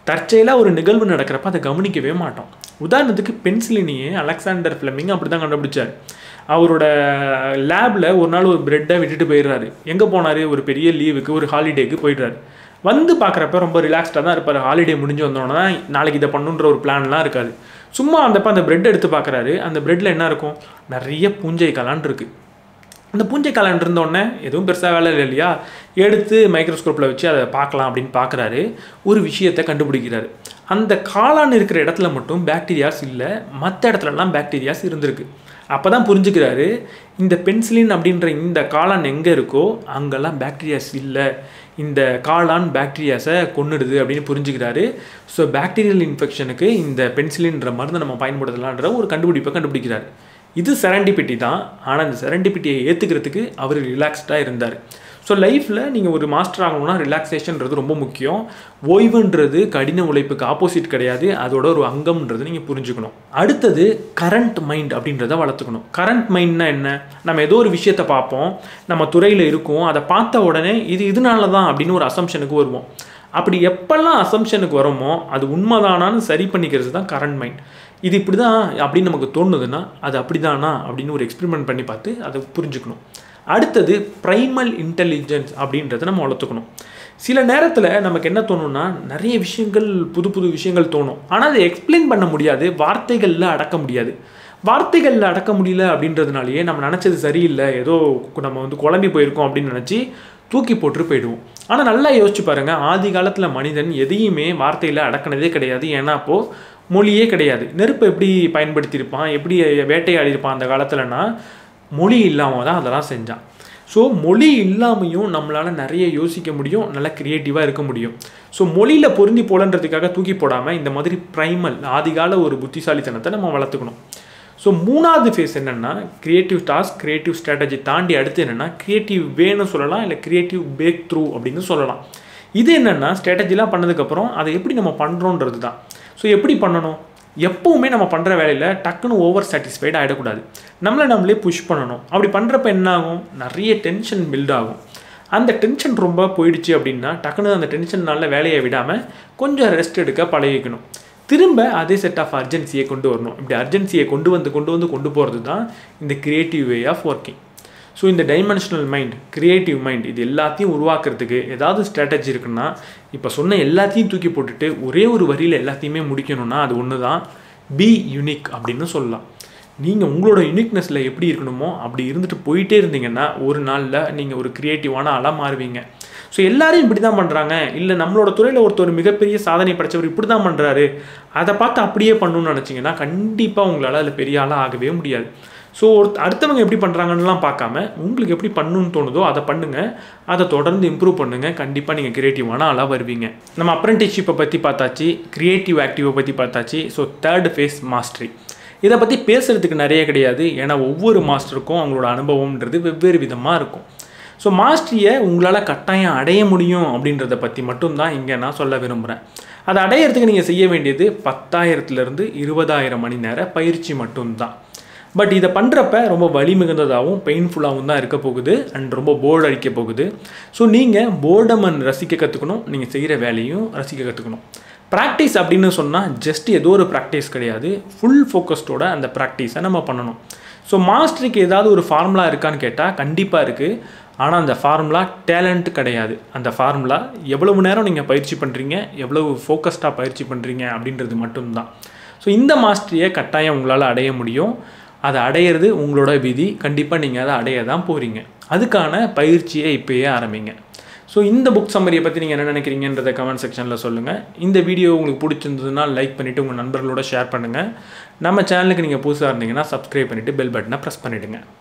தற்செயலாக ஒரு நிகழ்வு நடக்கிறப்ப அதை கவனிக்கவே மாட்டோம் உதாரணத்துக்கு பென்சிலினியே அலெக்சாண்டர் ஃப்ளெமிங் அப்படி தான் கண்டுபிடிச்சார் அவரோட லேபில் ஒரு நாள் ஒரு பிரெட்டை விட்டுட்டு போயிடுறாரு எங்கே போனார் ஒரு பெரிய லீவுக்கு ஒரு ஹாலிடேக்கு போயிடுறாரு வந்து பார்க்குறப்ப ரொம்ப ரிலாக்ஸ்டாக தான் இருப்பார் ஹாலிடே முடிஞ்சு வந்தோடனே தான் நாளைக்கு இதை பண்ணுன்ற ஒரு பிளான்லாம் இருக்காது சும்மா அந்தப்ப அந்த பிரெட் எடுத்து பார்க்குறாரு அந்த பிரெட்டில் என்ன இருக்கும் நிறைய பூஞ்சை கலான் இருக்குது அந்த பூஞ்சை காளான் இருந்தோடனே எதுவும் பெருசாக வேலை இல்லை இல்லையா எடுத்து மைக்ரோஸ்கோப்பில் வச்சு அதை பார்க்கலாம் அப்படின்னு பார்க்குறாரு ஒரு விஷயத்தை கண்டுபிடிக்கிறாரு அந்த காளான் இருக்கிற இடத்துல மட்டும் பாக்டீரியாஸ் இல்லை மற்ற இடத்துலலாம் பாக்டீரியாஸ் இருந்திருக்கு அப்போ தான் புரிஞ்சுக்கிறாரு இந்த பென்சிலின் அப்படின்ற இந்த காளான் எங்கே இருக்கோ அங்கெல்லாம் பாக்டீரியாஸ் இல்லை இந்த காளான் பாக்டீரியாஸை கொன்னுடுது அப்படின்னு புரிஞ்சுக்கிறாரு ஸோ பாக்டீரியல் இன்ஃபெக்ஷனுக்கு இந்த பென்சிலின்ற மருந்து நம்ம பயன்படுத்தலான்ற ஒரு கண்டுபிடிப்பை கண்டுபிடிக்கிறாரு இது செரண்டிபிட்டி தான் ஆனால் அந்த செரண்டிபிட்டியை ஏற்றுக்கிறதுக்கு அவர் ரிலாக்ஸ்டாக இருந்தார் ஸோ லைஃப்பில் நீங்கள் ஒரு மாஸ்டர் ஆகணும்னா ரிலாக்ஸேஷன்ன்றது ரொம்ப முக்கியம் ஓய்வுன்றது கடின உழைப்புக்கு ஆப்போசிட் கிடையாது அதோட ஒரு அங்கம்ன்றது நீங்கள் புரிஞ்சுக்கணும் அடுத்தது கரண்ட் மைண்ட் அப்படின்றத வளர்த்துக்கணும் கரண்ட் மைண்ட்னா என்ன நம்ம ஏதோ ஒரு விஷயத்தை பார்ப்போம் நம்ம துறையில் இருக்கோம் அதை பார்த்த உடனே இது இதனால தான் அப்படின்னு ஒரு அசம்ஷனுக்கு வருவோம் அப்படி எப்பெல்லாம் அசம்ஷனுக்கு வரோமோ அது உண்மைதானான்னு சரி பண்ணிக்கிறது தான் கரண்ட் மைண்ட் இது இப்படி தான் அப்படின்னு நமக்கு தோணுதுன்னா அது அப்படிதானா அப்படின்னு ஒரு எக்ஸ்பெரிமெண்ட் பண்ணி பார்த்து அதை புரிஞ்சுக்கணும் அடுத்தது ப்ரைமல் இன்டெலிஜென்ஸ் அப்படின்றத நம்ம வளர்த்துக்கணும் சில நேரத்தில் நமக்கு என்ன தோணும்னா நிறைய விஷயங்கள் புது புது விஷயங்கள் தோணும் ஆனால் அதை எக்ஸ்பிளைன் பண்ண முடியாது வார்த்தைகளில் அடக்க முடியாது வார்த்தைகளில் அடக்க முடியல அப்படின்றதுனாலேயே நம்ம நினச்சது சரியில்லை ஏதோ நம்ம வந்து குழம்பி போயிருக்கோம் அப்படின்னு நினச்சி தூக்கி போட்டு போயிடுவோம் ஆனால் நல்லா யோசிச்சு பாருங்க ஆதி காலத்தில் மனிதன் எதையுமே வார்த்தையில் அடக்கினதே கிடையாது ஏன்னா அப்போது மொழியே கிடையாது நெருப்பை எப்படி பயன்படுத்தியிருப்பான் எப்படி வேட்டையாடி இருப்பான் அந்த காலத்துலனா மொழி இல்லாமல் தான் அதெல்லாம் செஞ்சான் ஸோ மொழி இல்லாமையும் நம்மளால் நிறைய யோசிக்க முடியும் நல்லா க்ரியேட்டிவாக இருக்க முடியும் ஸோ மொழியில் பொருந்தி போலன்றதுக்காக தூக்கி போடாமல் இந்த மாதிரி ப்ரைமல் ஆதிகால ஒரு புத்திசாலித்தனத்தை நம்ம வளர்த்துக்கணும் ஸோ மூணாவது ஃபேஸ் என்னென்னா க்ரியேட்டிவ் டாஸ்க் க்ரியேட்டிவ் ஸ்ட்ராட்டஜி தாண்டி அடுத்து என்னென்னா க்ரியேட்டிவ் வேன்னு சொல்லலாம் இல்லை க்ரியேட்டிவ் பேக் த்ரூ அப்படின்னு சொல்லலாம் இது என்னென்னா ஸ்ட்ராட்டஜிலாம் பண்ணதுக்கப்புறம் அதை எப்படி நம்ம பண்ணுறோன்றது தான் ஸோ எப்படி பண்ணணும் எப்போவுமே நம்ம பண்ணுற வேலையில் டக்குன்னு ஓவர் சாட்டிஸ்ஃபைடு ஆகிடக்கூடாது நம்மளை நம்மளே புஷ் பண்ணணும் அப்படி பண்ணுறப்ப என்ன ஆகும் நிறைய டென்ஷன் பில்ட் ஆகும் அந்த டென்ஷன் ரொம்ப போயிடுச்சு அப்படின்னா டக்குன்னு அந்த டென்ஷன்னால வேலையை விடாமல் கொஞ்சம் ரெஸ்ட் எடுக்க பழகிக்கணும் திரும்ப அதே செட் ஆஃப் அர்ஜென்சியை கொண்டு வரணும் இப்படி அர்ஜென்சியை கொண்டு வந்து கொண்டு வந்து கொண்டு போகிறது தான் இந்த creative way of working so இந்த டைமென்ஷனல் மைண்ட் கிரியேட்டிவ் மைண்ட் இது எல்லாத்தையும் உருவாக்குறதுக்கு ஏதாவது ஸ்ட்ராட்டஜி இருக்குன்னா இப்போ சொன்ன எல்லாத்தையும் தூக்கி போட்டுட்டு ஒரே ஒரு வரியில் எல்லாத்தையுமே முடிக்கணும்னா அது ஒன்று தான் பி யூனிக் அப்படின்னு சொல்லலாம் நீங்கள் உங்களோட யூனிக்னஸில் எப்படி இருக்கணுமோ அப்படி இருந்துட்டு போயிட்டே இருந்தீங்கன்னா ஒரு நாளில் நீங்கள் ஒரு க்ரியேட்டிவான ஆளாக மாறுவீங்க ஸோ எல்லாரும் இப்படி தான் பண்ணுறாங்க இல்லை நம்மளோட துறையில் ஒருத்தர் மிகப்பெரிய சாதனை படைச்சவர் இப்படி தான் பண்ணுறாரு அதை பார்த்து அப்படியே பண்ணணும்னு நினச்சிங்கன்னா கண்டிப்பாக உங்களால் அதில் பெரிய ஆளாக ஆகவே முடியாது ஸோ ஒரு அடுத்தவங்க எப்படி பண்ணுறாங்கன்னுலாம் பார்க்காம உங்களுக்கு எப்படி பண்ணணும்னு தோணுதோ அதை பண்ணுங்கள் அதை தொடர்ந்து இம்ப்ரூவ் பண்ணுங்கள் கண்டிப்பாக நீங்கள் கிரியேட்டிவான ஆளாக வருவீங்க நம்ம அப்ரெண்டிஸ்ஷிப்பை பற்றி பார்த்தாச்சு கிரியேட்டிவ் ஆக்டிவை பற்றி பார்த்தாச்சு ஸோ தேர்ட் ஃபேஸ் மாஸ்டரி இதை பற்றி பேசுகிறதுக்கு நிறைய கிடையாது ஏன்னா ஒவ்வொரு மாஸ்டருக்கும் அவங்களோட அனுபவம்ன்றது வெவ்வேறு விதமாக இருக்கும் ஸோ மாஸ்டரியை உங்களால் கட்டாயம் அடைய முடியும் அப்படின்றத பற்றி மட்டும்தான் இங்கே நான் சொல்ல விரும்புகிறேன் அதை அடையிறதுக்கு நீங்கள் செய்ய வேண்டியது பத்தாயிரத்துலேருந்து இருபதாயிரம் மணி நேர பயிற்சி மட்டும்தான் பட் இதை பண்ணுறப்ப ரொம்ப வலி மிகுந்ததாகவும் பெயின்ஃபுல்லாகவும் தான் இருக்க போகுது அண்ட் ரொம்ப போர்டு அடிக்க போகுது ஸோ நீங்கள் போர்டமன் ரசிக்க கற்றுக்கணும் நீங்கள் செய்கிற வேலையும் ரசிக்க கற்றுக்கணும் ப்ராக்டிஸ் அப்படின்னு சொன்னால் ஜஸ்ட் ஏதோ ஒரு ப்ராக்டிஸ் கிடையாது ஃபுல் ஃபோக்கஸ்டோட அந்த ப்ராக்டிஸை நம்ம பண்ணணும் ஸோ மாஸ்டருக்கு ஏதாவது ஒரு ஃபார்முலா இருக்கான்னு கேட்டால் கண்டிப்பாக இருக்குது ஆனால் அந்த ஃபார்முலா டேலண்ட் கிடையாது அந்த ஃபார்முலா எவ்வளவு நேரம் நீங்கள் பயிற்சி பண்ணுறீங்க எவ்வளவு ஃபோக்கஸ்டாக பயிற்சி பண்ணுறீங்க அப்படின்றது மட்டும்தான் ஸோ இந்த மாஸ்டரியை கட்டாயம் உங்களால் அடைய முடியும் அதை அடையிறது உங்களோட விதி கண்டிப்பாக நீங்கள் அதை அடைய தான் போகிறீங்க அதுக்கான பயிற்சியை இப்போயே ஆரம்பிங்க ஸோ இந்த புக் சம்மரியை பற்றி நீங்கள் என்ன நினைக்கிறீங்கன்றதை கமெண்ட் செக்ஷனில் சொல்லுங்கள் இந்த வீடியோ உங்களுக்கு பிடிச்சிருந்ததுன்னா லைக் பண்ணிவிட்டு உங்கள் நண்பர்களோட ஷேர் பண்ணுங்கள் நம்ம சேனலுக்கு நீங்கள் புதுசாக இருந்தீங்கன்னா சப்ஸ்கிரைப் பண்ணிவிட்டு பெல் பட்டனை ப்ரெஸ் பண்ணிவிடுங்க